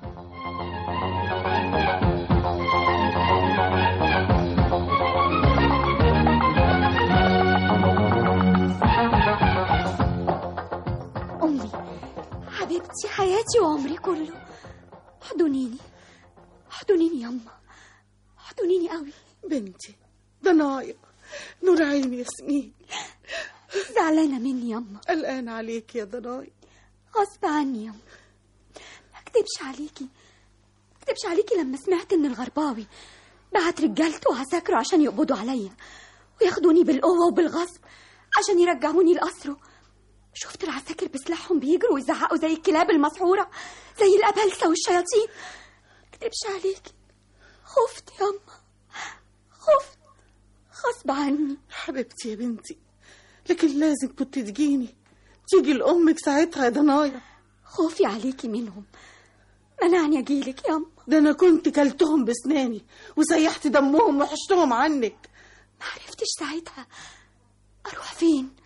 أمي حبيبتي حياتي وعمري كله احضنيني احضنيني يما احضنيني قوي بنتي ده نايق نور عيني ياسمين زعلانة مني يما قلقان عليك يا ضناي غصب عني يما ما اكدبش عليكي ما اكدبش عليكي لما سمعت ان الغرباوي بعت رجالته وعساكره عشان يقبضوا عليا وياخدوني بالقوة وبالغصب عشان يرجعوني لقصره شفت العساكر بسلاحهم بيجروا ويزعقوا زي الكلاب المسحورة زي الأبلسة والشياطين ما اكدبش عليكي خفت يما خفت غصب عني حبيبتي يا بنتي لكن لازم كنت تجيني تيجي لأمك ساعتها يا ضنايا خوفي عليكي منهم منعني أجيلك يما ده أنا كنت كلتهم بسناني وسيحت دمهم وحشتهم عنك ما عرفتش ساعتها أروح فين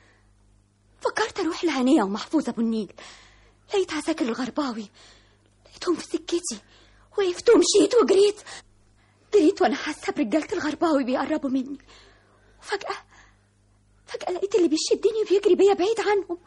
فكرت أروح لهنية ومحفوظ أبو النيل لقيت عساكر الغرباوي لقيتهم في سكتي وقفت ومشيت وجريت جريت وأنا حاسة برجالة الغرباوي بيقربوا مني وفجأة فجأة لقيت اللي بيشدني وبيجري بيا بعيد عنهم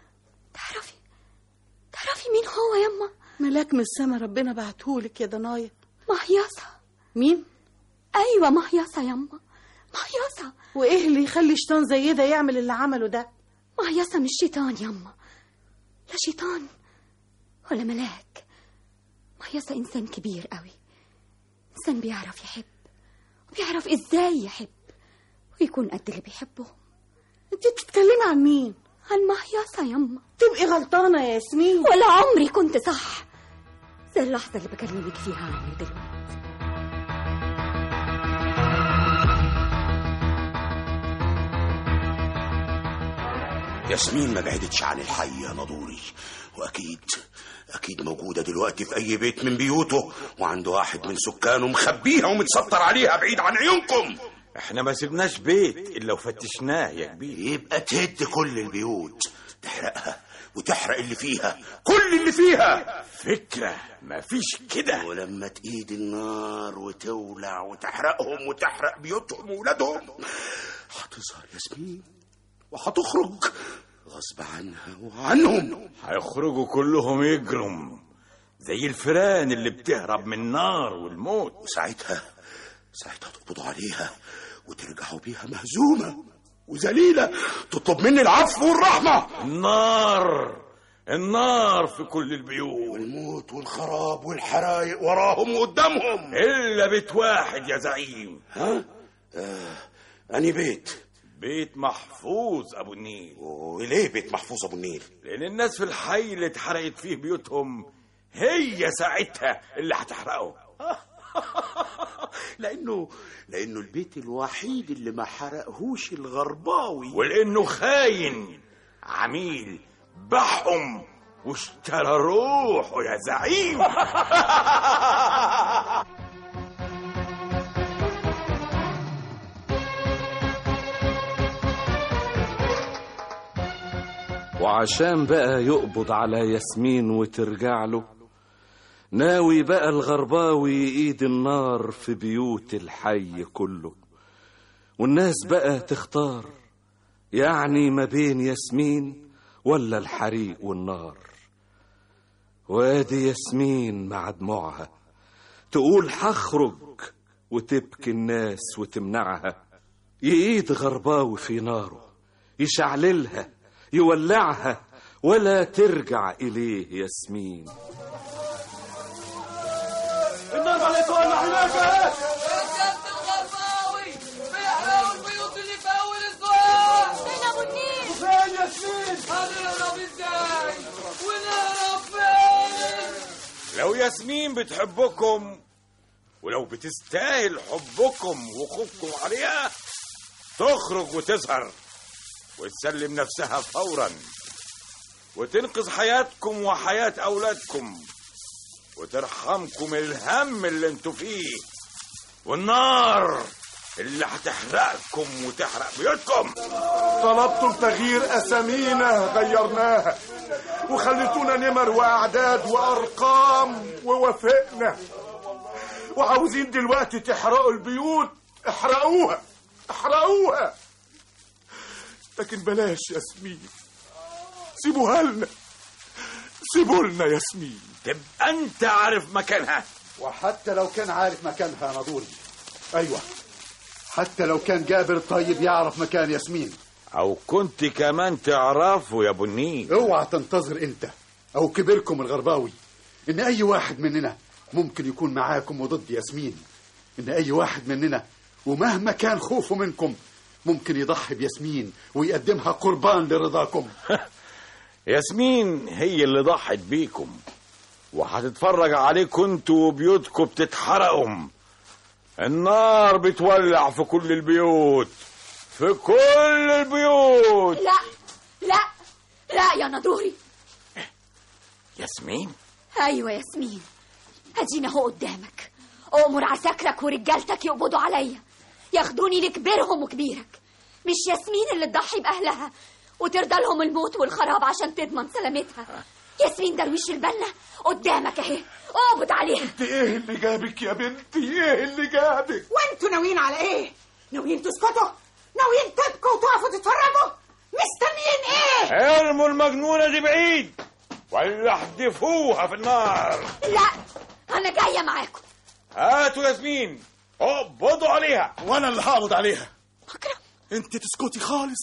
تعرفي تعرفي مين هو يما ملاك من السما ربنا بعتهولك يا ضنايا مهيصة مين؟ أيوة مهيصة يما مهيصة وإيه اللي يخلي شيطان زي ده يعمل اللي عمله ده؟ مهيصة مش شيطان يما لا شيطان ولا ملاك مهيصة إنسان كبير قوي إنسان بيعرف يحب وبيعرف إزاي يحب ويكون قد اللي بيحبهم انت بتتكلمي عن مين؟ عن مهيصة يما تبقي غلطانة يا ياسمين ولا عمري كنت صح زي اللحظة اللي بكلمك فيها عنه دلوقتي ياسمين ما بعدتش عن الحي يا نادوري واكيد اكيد موجوده دلوقتي في اي بيت من بيوته وعنده واحد من سكانه مخبيها ومتستر عليها بعيد عن عيونكم احنا ما سيبناش بيت الا وفتشناه يا كبير يبقى تهد كل البيوت تحرقها وتحرق اللي فيها كل اللي فيها فكرة مفيش كده ولما تقيد النار وتولع وتحرقهم وتحرق بيوتهم وولادهم هتظهر ياسمين وهتخرج غصب عنها وعنهم هيخرجوا كلهم يجرم زي الفيران اللي بتهرب من النار والموت وساعتها ساعتها تقبضوا عليها وترجعوا بيها مهزومة وذليلة تطلب مني العفو والرحمة النار النار في كل البيوت والموت والخراب والحرايق وراهم وقدامهم إلا بيت واحد يا زعيم ها؟ آه أني بيت بيت محفوظ أبو النيل وليه بيت محفوظ أبو النيل لأن الناس في الحي اللي اتحرقت فيه بيوتهم هي ساعتها اللي هتحرقه لأنه لأنه البيت الوحيد اللي ما حرقهوش الغرباوي ولأنه خاين عميل بحهم واشترى روحه يا زعيم وعشان بقى يقبض على ياسمين وترجع له ناوي بقى الغرباوي ايد النار في بيوت الحي كله والناس بقى تختار يعني ما بين ياسمين ولا الحريق والنار وادي ياسمين مع دموعها تقول حخرج وتبكي الناس وتمنعها يقيد غرباوي في ناره يشعللها يولعها ولا ترجع إليه ياسمين النار على اخوانا هناك البيوت اللي في اول الزهر فين ابو النيل وفين ياسمين هنهرب ازاي ونهرب فين لو ياسمين بتحبكم ولو بتستاهل حبكم وخوفكم عليها تخرج وتظهر وتسلم نفسها فورا وتنقذ حياتكم وحياة أولادكم وترحمكم الهم اللي انتوا فيه والنار اللي هتحرقكم وتحرق بيوتكم طلبتم تغيير أسامينا غيرناها وخليتونا نمر وأعداد وأرقام ووافقنا وعاوزين دلوقتي تحرقوا البيوت احرقوها احرقوها لكن بلاش ياسمين سيبوها لنا سيبوا لنا ياسمين تبقى انت عارف مكانها وحتى لو كان عارف مكانها يا نادوري ايوه حتى لو كان جابر طيب يعرف مكان ياسمين او كنت كمان تعرفه يا ابو النيل اوعى تنتظر انت او كبيركم الغرباوي ان اي واحد مننا ممكن يكون معاكم وضد ياسمين ان اي واحد مننا ومهما كان خوفه منكم ممكن يضحي بياسمين ويقدمها قربان لرضاكم ياسمين هي اللي ضحت بيكم وهتتفرج عليكم انتوا وبيوتكم بتتحرقوا النار بتولع في كل البيوت في كل البيوت لا لا لا يا نادوري ياسمين ايوه ياسمين ادينا اهو قدامك امر عساكرك ورجالتك يقبضوا عليا ياخدوني لكبيرهم وكبيرك مش ياسمين اللي تضحي باهلها وترضى لهم الموت والخراب عشان تضمن سلامتها ياسمين درويش البنا قدامك اهي اقبض عليها انت ايه اللي جابك يا بنتي ايه اللي جابك وانتوا ناويين على ايه ناويين تسكتوا ناويين تبكوا وتقفوا تتفرجوا مستنيين ايه ارموا المجنونة دي بعيد ولا احدفوها في النار لا انا جايه معاكم هاتوا ياسمين اقبضوا عليها وانا اللي هقبض عليها اكرم انت تسكتي خالص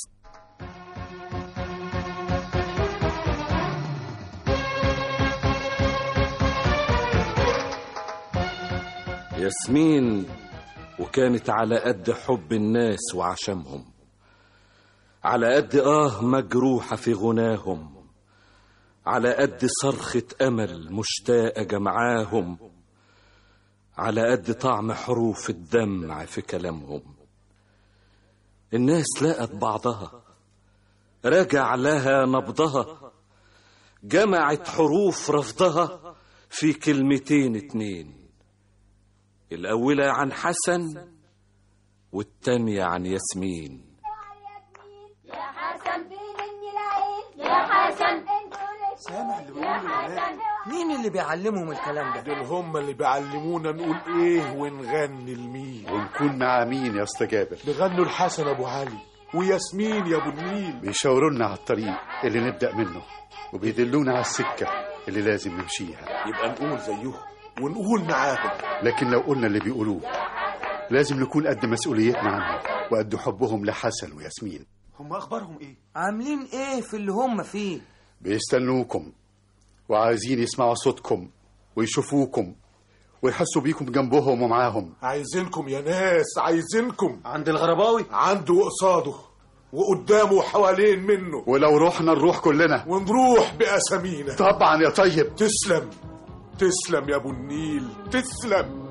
ياسمين وكانت على قد حب الناس وعشمهم على قد آه مجروحة في غناهم على قد صرخة أمل مشتاقة جمعاهم على قد طعم حروف الدمع في كلامهم الناس لقت بعضها رجع لها نبضها جمعت حروف رفضها في كلمتين اتنين الأولى عن حسن والتانية عن ياسمين يا حسن فين النلاقين يا حسن سامع اللي يا حسن مين اللي بيعلمهم الكلام ده دول هم اللي بيعلمونا نقول ايه ونغني لمين ونكون مع مين يا اسطى جابر نغنوا الحسن ابو علي وياسمين يا ابو النيل بيشاورونا على الطريق اللي نبدأ منه وبيدلونا على السكة اللي لازم نمشيها يبقى نقول زيهم ونقول معاهم لكن لو قلنا اللي بيقولوه لازم نكون قد مسؤوليتنا عنهم وقد حبهم لحسن وياسمين هم اخبارهم ايه عاملين ايه في اللي هم فيه بيستنوكم وعايزين يسمعوا صوتكم ويشوفوكم ويحسوا بيكم جنبهم ومعاهم عايزينكم يا ناس عايزينكم عند الغرباوي عنده وقصاده وقدامه وحوالين منه ولو رحنا نروح كلنا ونروح بأسامينا طبعا يا طيب تسلم تسلم يا ابو النيل تسلم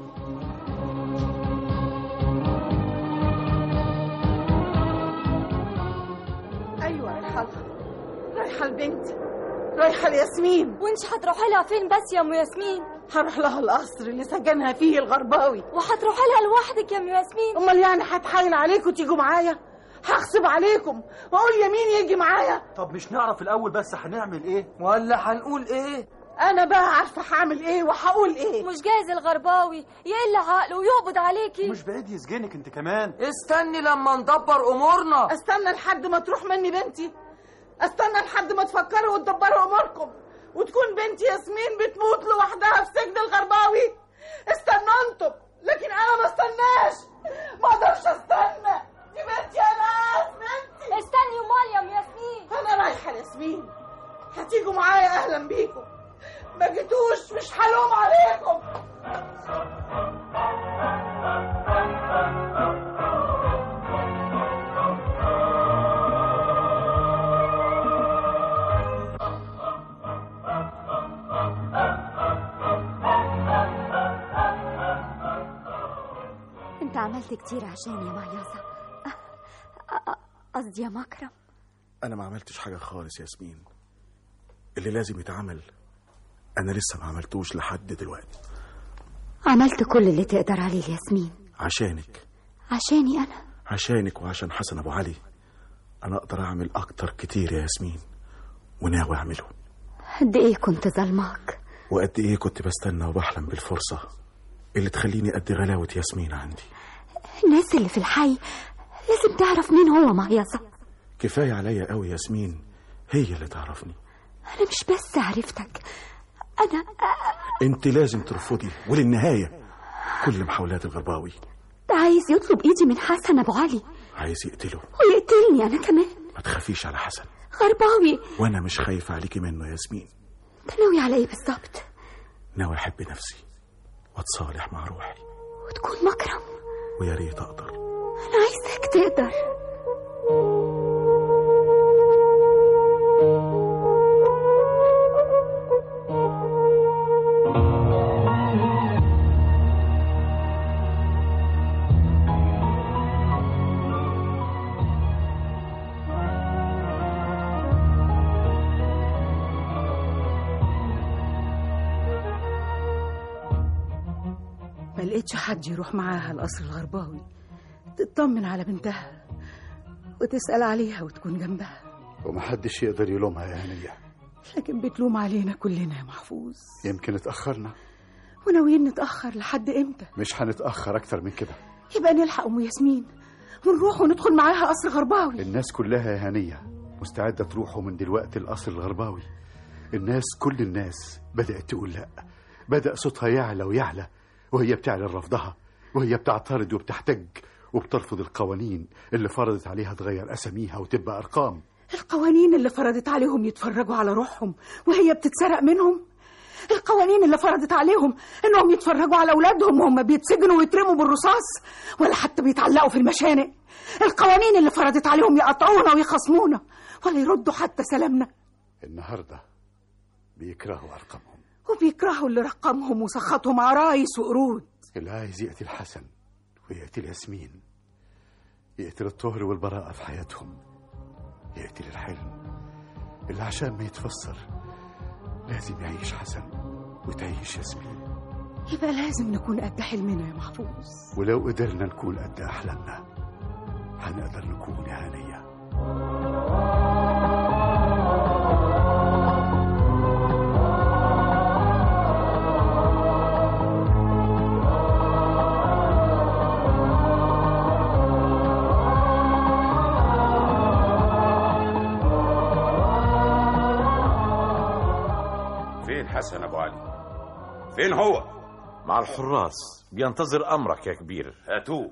ايوه رايحه لها رايحه لبنتي رايحة لياسمين وانت هتروحي لها فين بس يا ام ياسمين هروح لها القصر اللي سجنها فيه الغرباوي وهتروحي لها لوحدك يا ام ياسمين امال يعني هتحايل عليكم تيجوا معايا هغصب عليكم واقول يمين يجي معايا طب مش نعرف الاول بس هنعمل ايه ولا هنقول ايه انا بقى عارفه هعمل ايه وهقول ايه مش جايز الغرباوي يقل عقله ويقبض عليكي مش بعيد يسجنك انت كمان استني لما ندبر امورنا استنى لحد ما تروح مني بنتي استنى لحد ما تفكروا وتدبروا اموركم وتكون بنتي ياسمين بتموت لوحدها في سجن الغرباوي استنوا انتم لكن انا ما استناش ما اقدرش استنى دي بنتي يا ناس بنتي استني امال يا ام ياسمين انا رايحه لياسمين هتيجوا معايا اهلا بيكم ما جيتوش مش هلوم عليكم انت عملت كتير عشان يا مهيصة أ- أ- قصدي يا مكرم انا ما عملتش حاجه خالص ياسمين اللي لازم يتعمل انا لسه ما عملتوش لحد دلوقتي عملت كل اللي تقدر عليه ياسمين عشانك عشاني انا عشانك وعشان حسن ابو علي انا اقدر اعمل اكتر كتير يا ياسمين وناوي اعمله قد ايه كنت ظلمك وقد ايه كنت بستنى وبحلم بالفرصه اللي تخليني قد غلاوه ياسمين عندي الناس اللي في الحي لازم تعرف مين هو مهيصة كفايه عليا قوي ياسمين هي اللي تعرفني انا مش بس عرفتك انا انت لازم ترفضي وللنهايه كل محاولات الغرباوي عايز يطلب ايدي من حسن ابو علي عايز يقتله ويقتلني انا كمان ما تخافيش على حسن غرباوي وانا مش خايف عليكي منه يا ياسمين انت ناوي على ايه بالظبط ناوي احب نفسي واتصالح مع روحي وتكون مكرم ويا ريت اقدر انا عايزك تقدر ما لقيتش حد يروح معاها القصر الغرباوي تطمن على بنتها وتسأل عليها وتكون جنبها ومحدش يقدر يلومها يا هنية لكن بتلوم علينا كلنا يا محفوظ يمكن اتأخرنا وناويين نتأخر لحد امتى مش هنتأخر أكتر من كده يبقى نلحق ام ياسمين ونروح وندخل معاها قصر غرباوي الناس كلها يا هنية مستعدة تروحوا من دلوقتي القصر الغرباوي الناس كل الناس بدأت تقول لا بدأ صوتها يعلى ويعلى وهي بتعلن رفضها وهي بتعترض وبتحتج وبترفض القوانين اللي فرضت عليها تغير أساميها وتبقى أرقام القوانين اللي فرضت عليهم يتفرجوا على روحهم وهي بتتسرق منهم القوانين اللي فرضت عليهم انهم يتفرجوا على اولادهم وهم بيتسجنوا ويترموا بالرصاص ولا حتى بيتعلقوا في المشانق القوانين اللي فرضت عليهم يقطعونا ويخصمونا ولا يردوا حتى سلامنا النهاردة بيكرهوا أرقامهم وبيكرهوا اللي رقمهم وسخطهم عرايس وقرود اللي عايز يقتل حسن ويقتل ياسمين يقتل الطهر والبراءة في حياتهم يقتل الحلم اللي عشان ما يتفسر لازم يعيش حسن وتعيش ياسمين يبقى لازم نكون قد حلمنا يا محفوظ ولو قدرنا نكون قد أحلامنا هنقدر نكون يا هنية فين حسن ابو علي فين هو مع الحراس بينتظر امرك يا كبير هاتوه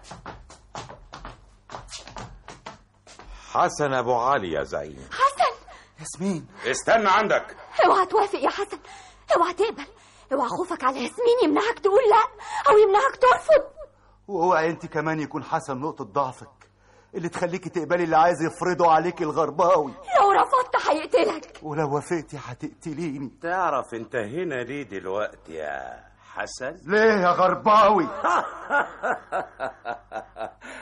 حسن ابو علي يا زعيم حسن ياسمين استنى عندك اوعى توافق يا حسن اوعى تقبل اوعى خوفك على ياسمين يمنعك تقول لا او يمنعك ترفض واوعي انت كمان يكون حسن نقطة ضعفك اللي تخليكي تقبلي اللي عايز يفرضه عليكي الغرباوي لو رفضت هيقتلك ولو وافقتي هتقتليني تعرف انت هنا ليه دلوقتي يا حسن ليه يا غرباوي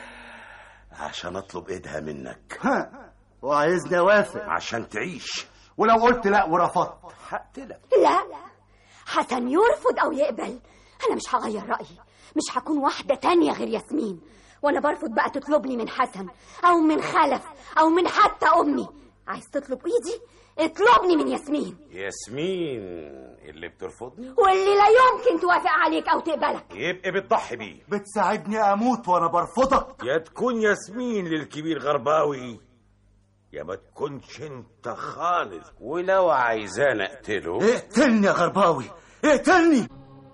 عشان اطلب ايدها منك ها وعايزني اوافق عشان تعيش ولو قلت لا ورفضت هقتلك لا حسن يرفض او يقبل انا مش هغير رايي مش هكون واحده تانية غير ياسمين وانا برفض بقى تطلبني من حسن او من خلف او من حتى امي عايز تطلب ايدي اطلبني من ياسمين ياسمين اللي بترفضني واللي لا يمكن توافق عليك او تقبلك يبقى بتضحي بيه بتساعدني اموت وانا برفضك يا تكون ياسمين للكبير غرباوي يا ما تكونش انت خالص ولو عايزاني اقتله اقتلني يا غرباوي اقتلني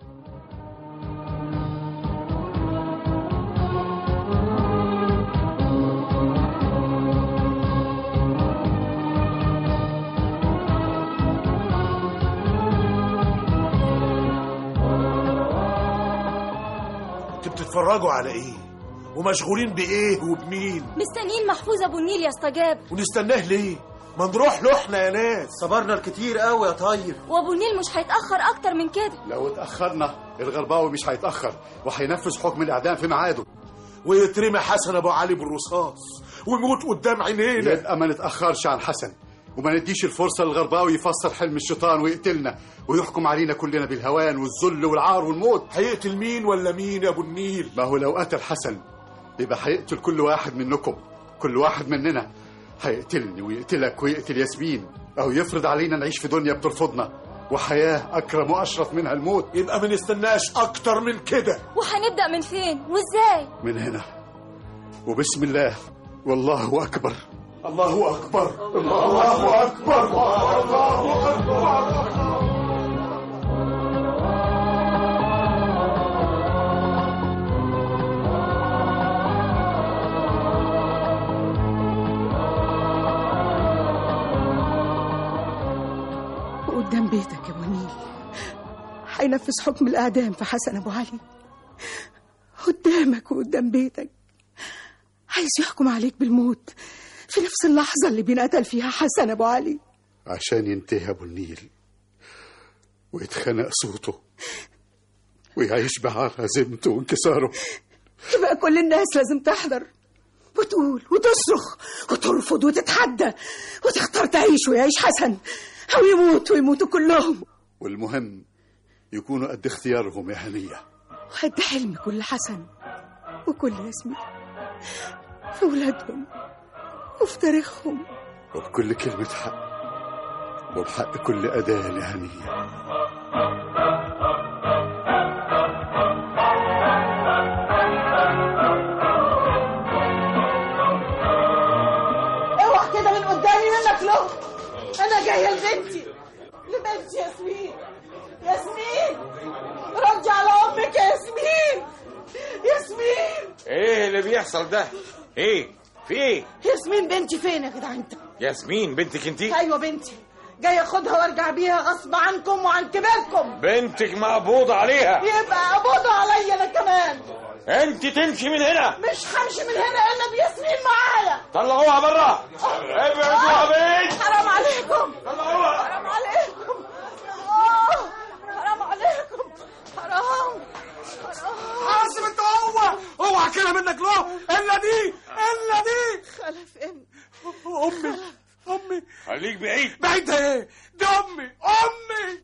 انتوا بتتفرجوا على ايه ومشغولين بايه وبمين مستنيين محفوظ ابو النيل يستجاب ونستناه ليه ما نروح له احنا يا ناس صبرنا الكتير قوي يا طيب وابو النيل مش هيتاخر اكتر من كده لو اتأخرنا الغرباوي مش هيتأخر وهينفذ حكم الإعدام في ميعاده ويترمي حسن ابو علي بالرصاص ويموت قدام عينينا يبقى ما نتأخرش عن حسن وما نديش الفرصة للغرباوي يفسر حلم الشيطان ويقتلنا ويحكم علينا كلنا بالهوان والذل والعار والموت هيقتل مين ولا مين يا ابو النيل ما هو لو قتل حسن يبقى هيقتل كل واحد منكم كل واحد مننا هيقتلني ويقتلك ويقتل ياسمين أو يفرض علينا نعيش في دنيا بترفضنا وحياة أكرم وأشرف منها الموت يبقى ما نستناش أكتر من كده وهنبدا من فين وازاي من هنا وبسم الله والله أكبر الله أكبر الله أكبر الله أكبر وقدام بيتك يا ابو النيل هينفذ حكم الإعدام في حسن أبو علي قدامك وقدام بيتك عايز يحكم عليك بالموت في نفس اللحظة اللي بينقتل فيها حسن أبو علي عشان ينتهي أبو النيل ويتخنق صوته ويعيش بعار هزيمته وانكساره يبقى كل الناس لازم تحضر وتقول وتصرخ وترفض وتتحدى وتختار تعيش ويعيش حسن أو يموت ويموتوا كلهم والمهم يكونوا قد اختيارهم يا هنية وقد حلم كل حسن وكل ياسمين في ولادهم وفي تاريخهم وبكل كلمة حق وبحق كل أذان يا هنية اوعى كده من قدامي منك له انا جايه لبنتي لبنتي ياسمين ياسمين ردي على امك يا ياسمين ياسمين ايه اللي بيحصل ده ايه في ايه ياسمين بنتي فين يا جدع انت ياسمين بنتك انتي ايوه بنتي جاي اخدها وارجع بيها غصب عنكم وعن كباركم بنتك مقبوض عليها يبقى قبضوا عليا انا كمان انت تمشي من هنا مش همشي من هنا الا بياسمين معايا طلعوها برا ابعدوها بعيد حرام عليكم طلعوها حرام عليكم آه، حرام عليكم حرام حاسب انت هو اوعى كده منك له الا دي الا دي خلف ام امي امي خليك بعيد بعيد ايه دي امي امي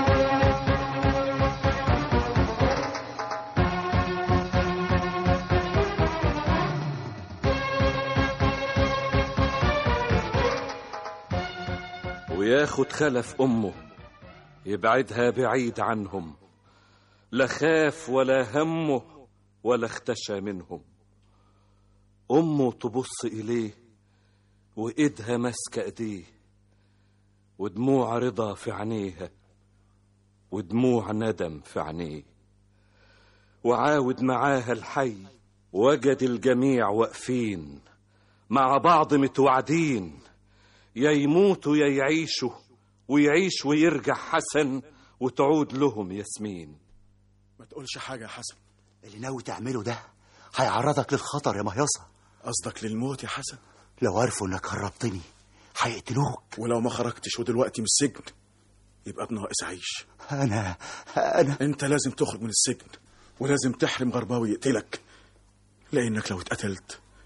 وياخد خلف أمه يبعدها بعيد عنهم لا خاف ولا همه ولا اختشى منهم أمه تبص إليه وإيدها ماسكة إيديه ودموع رضا في عينيها ودموع ندم في عينيه وعاود معاها الحي وجد الجميع واقفين مع بعض متوعدين يا يموتوا يا يعيشوا ويعيش ويرجع حسن وتعود لهم ياسمين ما تقولش حاجة يا حسن اللي ناوي تعمله ده هيعرضك للخطر يا مهيصة قصدك للموت يا حسن لو عرفوا انك هربتني هيقتلوك ولو ما خرجتش ودلوقتي من السجن يبقى بناقص عيش انا انا انت لازم تخرج من السجن ولازم تحرم غرباوي يقتلك لانك لو اتقتلت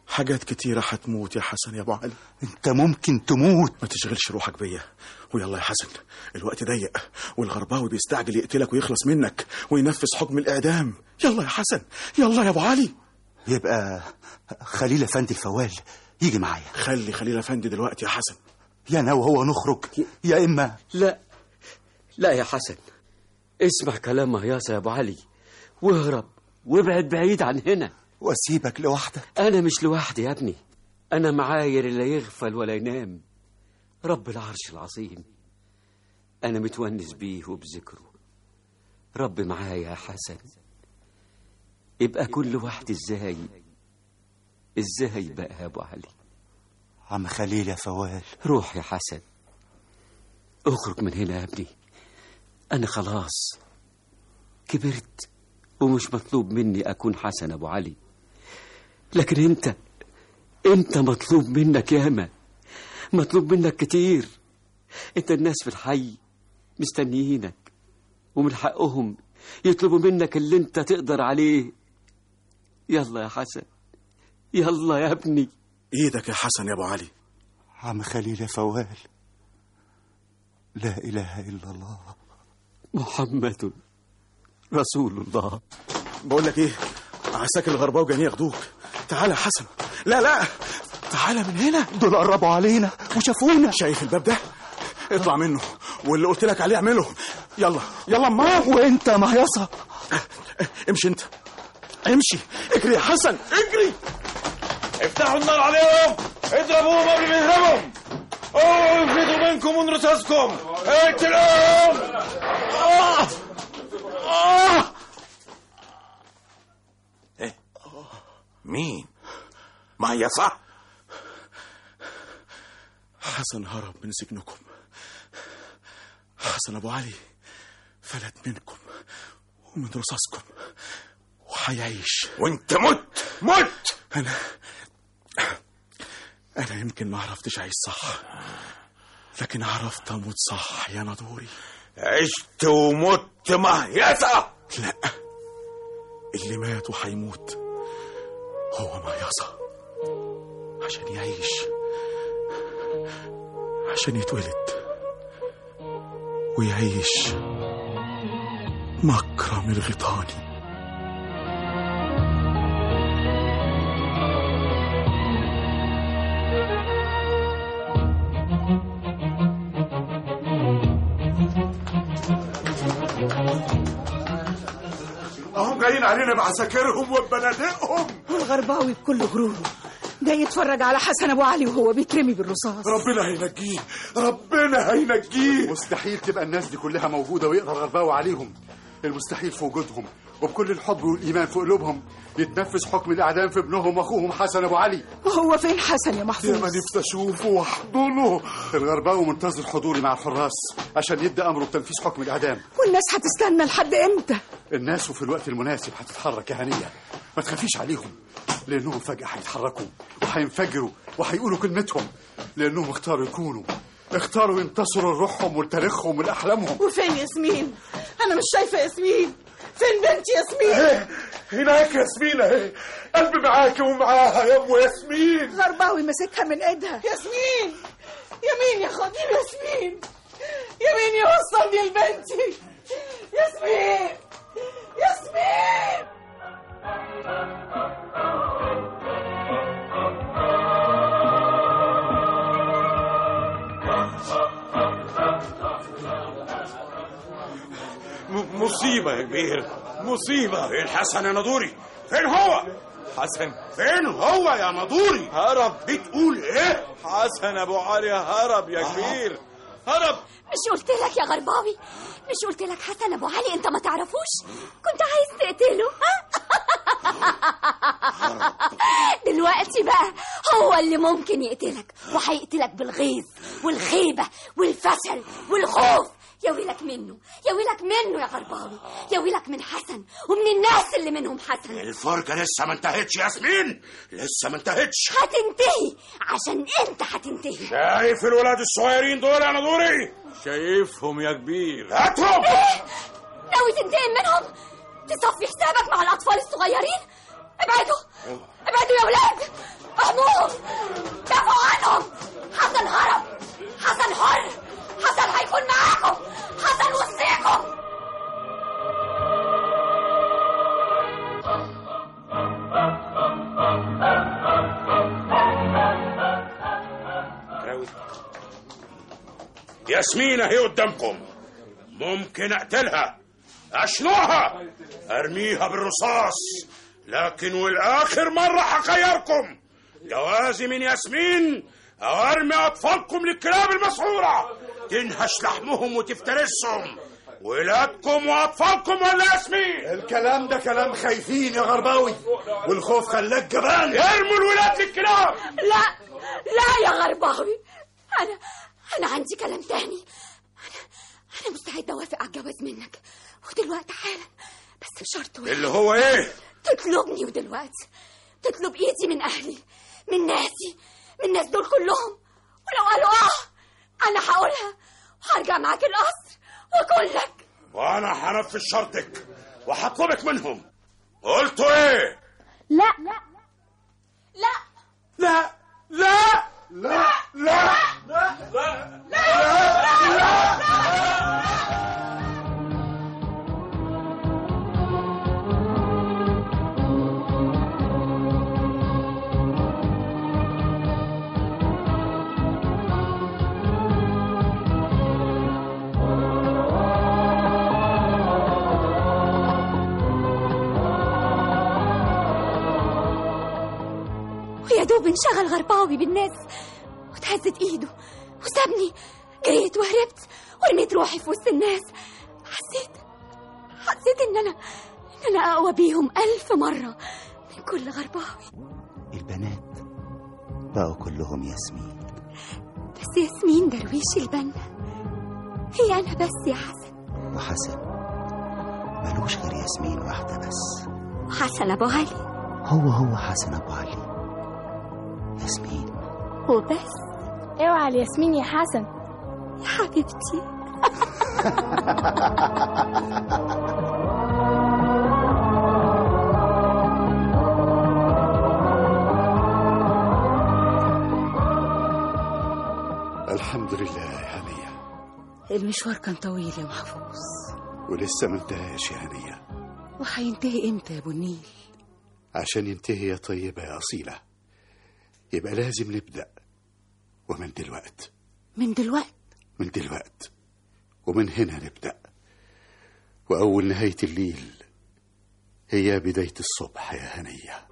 حاجات كتيرة هتموت يا حسن يا أبو علي انت ممكن تموت ما تشغلش روحك بيا ويلا يا حسن الوقت ضيق والغرباوي بيستعجل يقتلك ويخلص منك وينفذ حكم الإعدام يلا يا حسن يلا يا أبو علي يبقى خليل افندي الفوال يجي معايا خلي خليل أفندي دلوقتي يا حسن يا انا وهو نخرج يا اما لا لا يا حسن اسمع كلام مهياصة يا ابو علي واهرب وابعد بعيد عن هنا واسيبك لوحدك انا مش لوحدي يا ابني انا معاير اللي يغفل ولا ينام رب العرش العظيم انا متونس بيه وبذكره رب معايا يا حسن يبقى كل واحد ازاي ازاي بقى يا ابو علي عم خليل يا فوال روح يا حسن اخرج من هنا يا ابني انا خلاص كبرت ومش مطلوب مني اكون حسن ابو علي لكن انت انت مطلوب منك ياما مطلوب منك كتير انت الناس في الحي مستنيينك ومن حقهم يطلبوا منك اللي انت تقدر عليه يلا يا حسن يلا يا ابني ايدك يا حسن يا ابو علي عم خليل يا فوال لا اله الا الله محمد رسول الله بقول لك ايه عساكر الغرباوي جايين ياخدوك تعالى يا حسن لا لا تعالى من هنا دول قربوا علينا وشافونا شايف الباب ده اطلع منه واللي قلت لك عليه اعمله يلا يلا ما وانت مهيصه امشي انت امشي اجري يا حسن اجري افتحوا النار عليهم اضربوهم قبل ما يهربوا اوعوا يفلتوا منكم من رصاصكم اقتلوهم آه! آه! ايه مين معايا صح حسن هرب من سجنكم حسن ابو علي فلت منكم ومن رصاصكم وحيعيش وانت مت مت انا انا يمكن ما عرفتش اعيش صح لكن عرفت اموت صح يا نادوري عشت ومت مهيصة لا اللي مات وحيموت هو مهيصة عشان يعيش عشان يتولد ويعيش مكرم الغيطاني اهم جايين علينا بعساكرهم وببنادقهم والغرباوي بكل غروره جاي يتفرج على حسن ابو علي وهو بيترمي بالرصاص ربنا هينجيه ربنا هينجيه مستحيل تبقى الناس دي كلها موجودة ويقدر غرباوي عليهم المستحيل في وجودهم وبكل الحب والإيمان في قلوبهم يتنفذ حكم الإعدام في ابنهم وأخوهم حسن أبو علي هو فين حسن يا يا محفوظ ما نفسي أشوفه وأحضنه الغرباوي منتظر حضوري مع الحراس عشان يبدأ أمره بتنفيذ حكم الإعدام والناس هتستنى لحد امتى الناس وفي الوقت المناسب هتتحرك يا هنية ما تخافيش عليهم لأنهم فجأة هيتحركوا وهينفجروا وهيقولوا كلمتهم لأنهم اختاروا يكونوا اختاروا ينتصروا لروحهم ولتاريخهم ولأحلامهم وفين ياسمين انا مش شايفه ياسمين فين بنتي ياسمين ايه هناك ياسمين اهي قلبي معاكي ومعاها يا ام ياسمين غرباوي ماسكها من ايدها ياسمين يمين يا خطيب ياسمين يمين يوصلني لبنتي ياسمين ياسمين م- مصيبة يا كبير مصيبة فين حسن يا نادوري فين هو حسن فين هو يا نادوري هرب بتقول ايه حسن ابو علي هرب يا كبير هرب مش قلت لك يا غرباوي مش قلت لك حسن ابو علي انت ما تعرفوش كنت عايز تقتله ها دلوقتي بقى هو اللي ممكن يقتلك وهيقتلك بالغيظ والخيبة والفشل والخوف يا ويلك منه يا ويلك منه يا غرباوي يا ويلك من حسن ومن الناس اللي منهم حسن الفرجة لسه ما انتهتش ياسمين لسه ما انتهتش هتنتهي عشان انت هتنتهي شايف الولاد الصغيرين دول يا نادوري شايفهم يا كبير هاتهم ناوي تنتقم منهم تصفي حسابك مع الأطفال الصغيرين ابعدوا ابعدوا يا ولاد مهموم دافعوا عنهم حسن هرب حسن حر حسن هيكون معاكم حسن وسطيكم راوي ياسمين اهي قدامكم ممكن اقتلها اشنوها ارميها بالرصاص لكن والاخر مره هخيركم جوازي من ياسمين او ارمي اطفالكم للكلاب المسعوره تنهش لحمهم وتفترسهم ولادكم واطفالكم ولا ياسمين الكلام ده كلام خايفين يا غرباوي والخوف خلاك جبان ارموا الولاد للكلاب لا لا يا غرباوي انا انا عندي كلام تاني انا انا مستعده اوافق على الجواز منك ودلوقتي حالا بس بشرط واحد اللي هو ايه تطلبني ودلوقتي تطلب ايدي من اهلي من ناسي من الناس دول كلهم ولو قالوا اه انا هقولها وهرجع معاك القصر واقول لك وانا هنفذ شرطك وهطلبك منهم قلتوا ايه لا لا لا لا لا لا ويا دوب انشغل غرباوي بالناس وتهزت ايده وسابني جريت وهربت ورميت روحي في وسط الناس حسيت حسيت ان انا ان انا اقوى بيهم الف مره من كل غرباوي البنات بقوا كلهم ياسمين بس ياسمين درويش البنا هي انا بس يا حسن وحسن ملوش غير ياسمين واحدة بس وحسن ابو علي هو هو حسن أبو علي ياسمين وبس اوعى الياسمين يا حسن يا حبيبتي الحمد لله يا هنية المشوار كان طويل يا محفوظ ولسه ما انتهاش يا هنية وهينتهي امتى يا ابو النيل عشان ينتهي يا طيبة يا أصيلة يبقى لازم نبدأ ومن دلوقت من دلوقتي من دلوقت ومن هنا نبدأ وأول نهاية الليل هي بداية الصبح يا هنية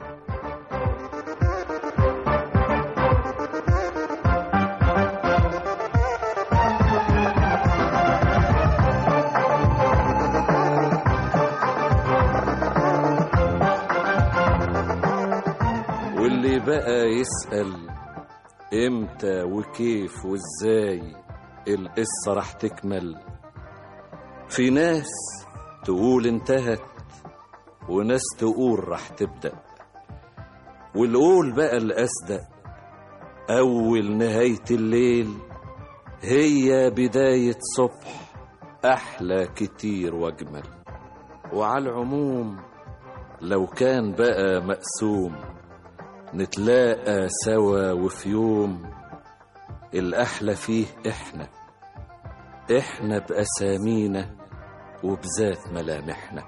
واللي بقى يسأل امتى وكيف وازاي القصة راح تكمل في ناس تقول انتهت وناس تقول راح تبدأ والقول بقى الأصدق أول نهاية الليل هي بداية صبح أحلى كتير وأجمل وعلى العموم لو كان بقى مقسوم نتلاقى سوا وفي يوم الأحلى فيه إحنا إحنا بأسامينا وبذات ملامحنا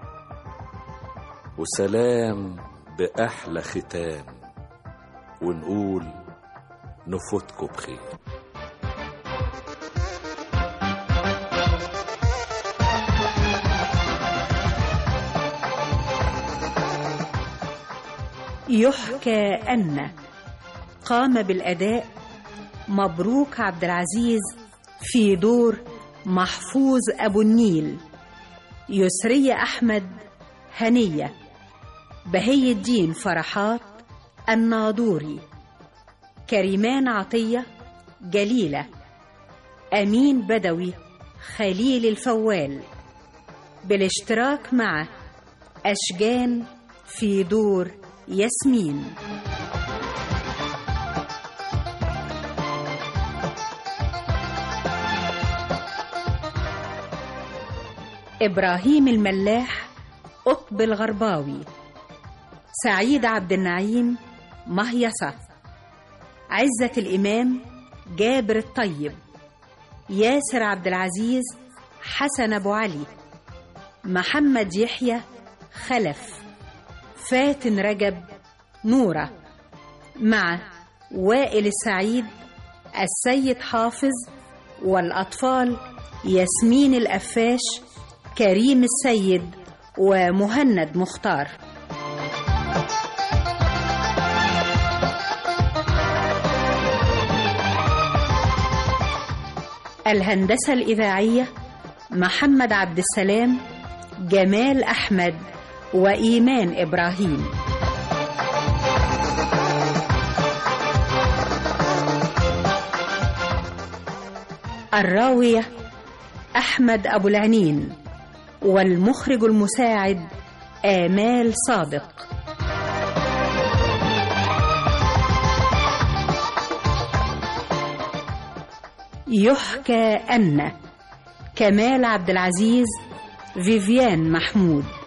وسلام بأحلى ختام ونقول نفوتكم بخير يحكى أن قام بالأداء مبروك عبد العزيز في دور محفوظ أبو النيل يسرية أحمد هنية بهي الدين فرحات الناظوري كريمان عطية جليلة أمين بدوي خليل الفوال بالاشتراك مع أشجان في دور ياسمين إبراهيم الملاح قطب الغرباوي سعيد عبد النعيم مهيصة عزة الإمام جابر الطيب ياسر عبد العزيز حسن أبو علي محمد يحيى خلف فاتن رجب نورة مع وائل السعيد السيد حافظ والأطفال ياسمين الأفاش كريم السيد ومهند مختار الهندسة الإذاعية محمد عبد السلام جمال أحمد وإيمان إبراهيم الراوية أحمد أبو العنين والمخرج المساعد آمال صادق يحكى أن كمال عبد العزيز فيفيان محمود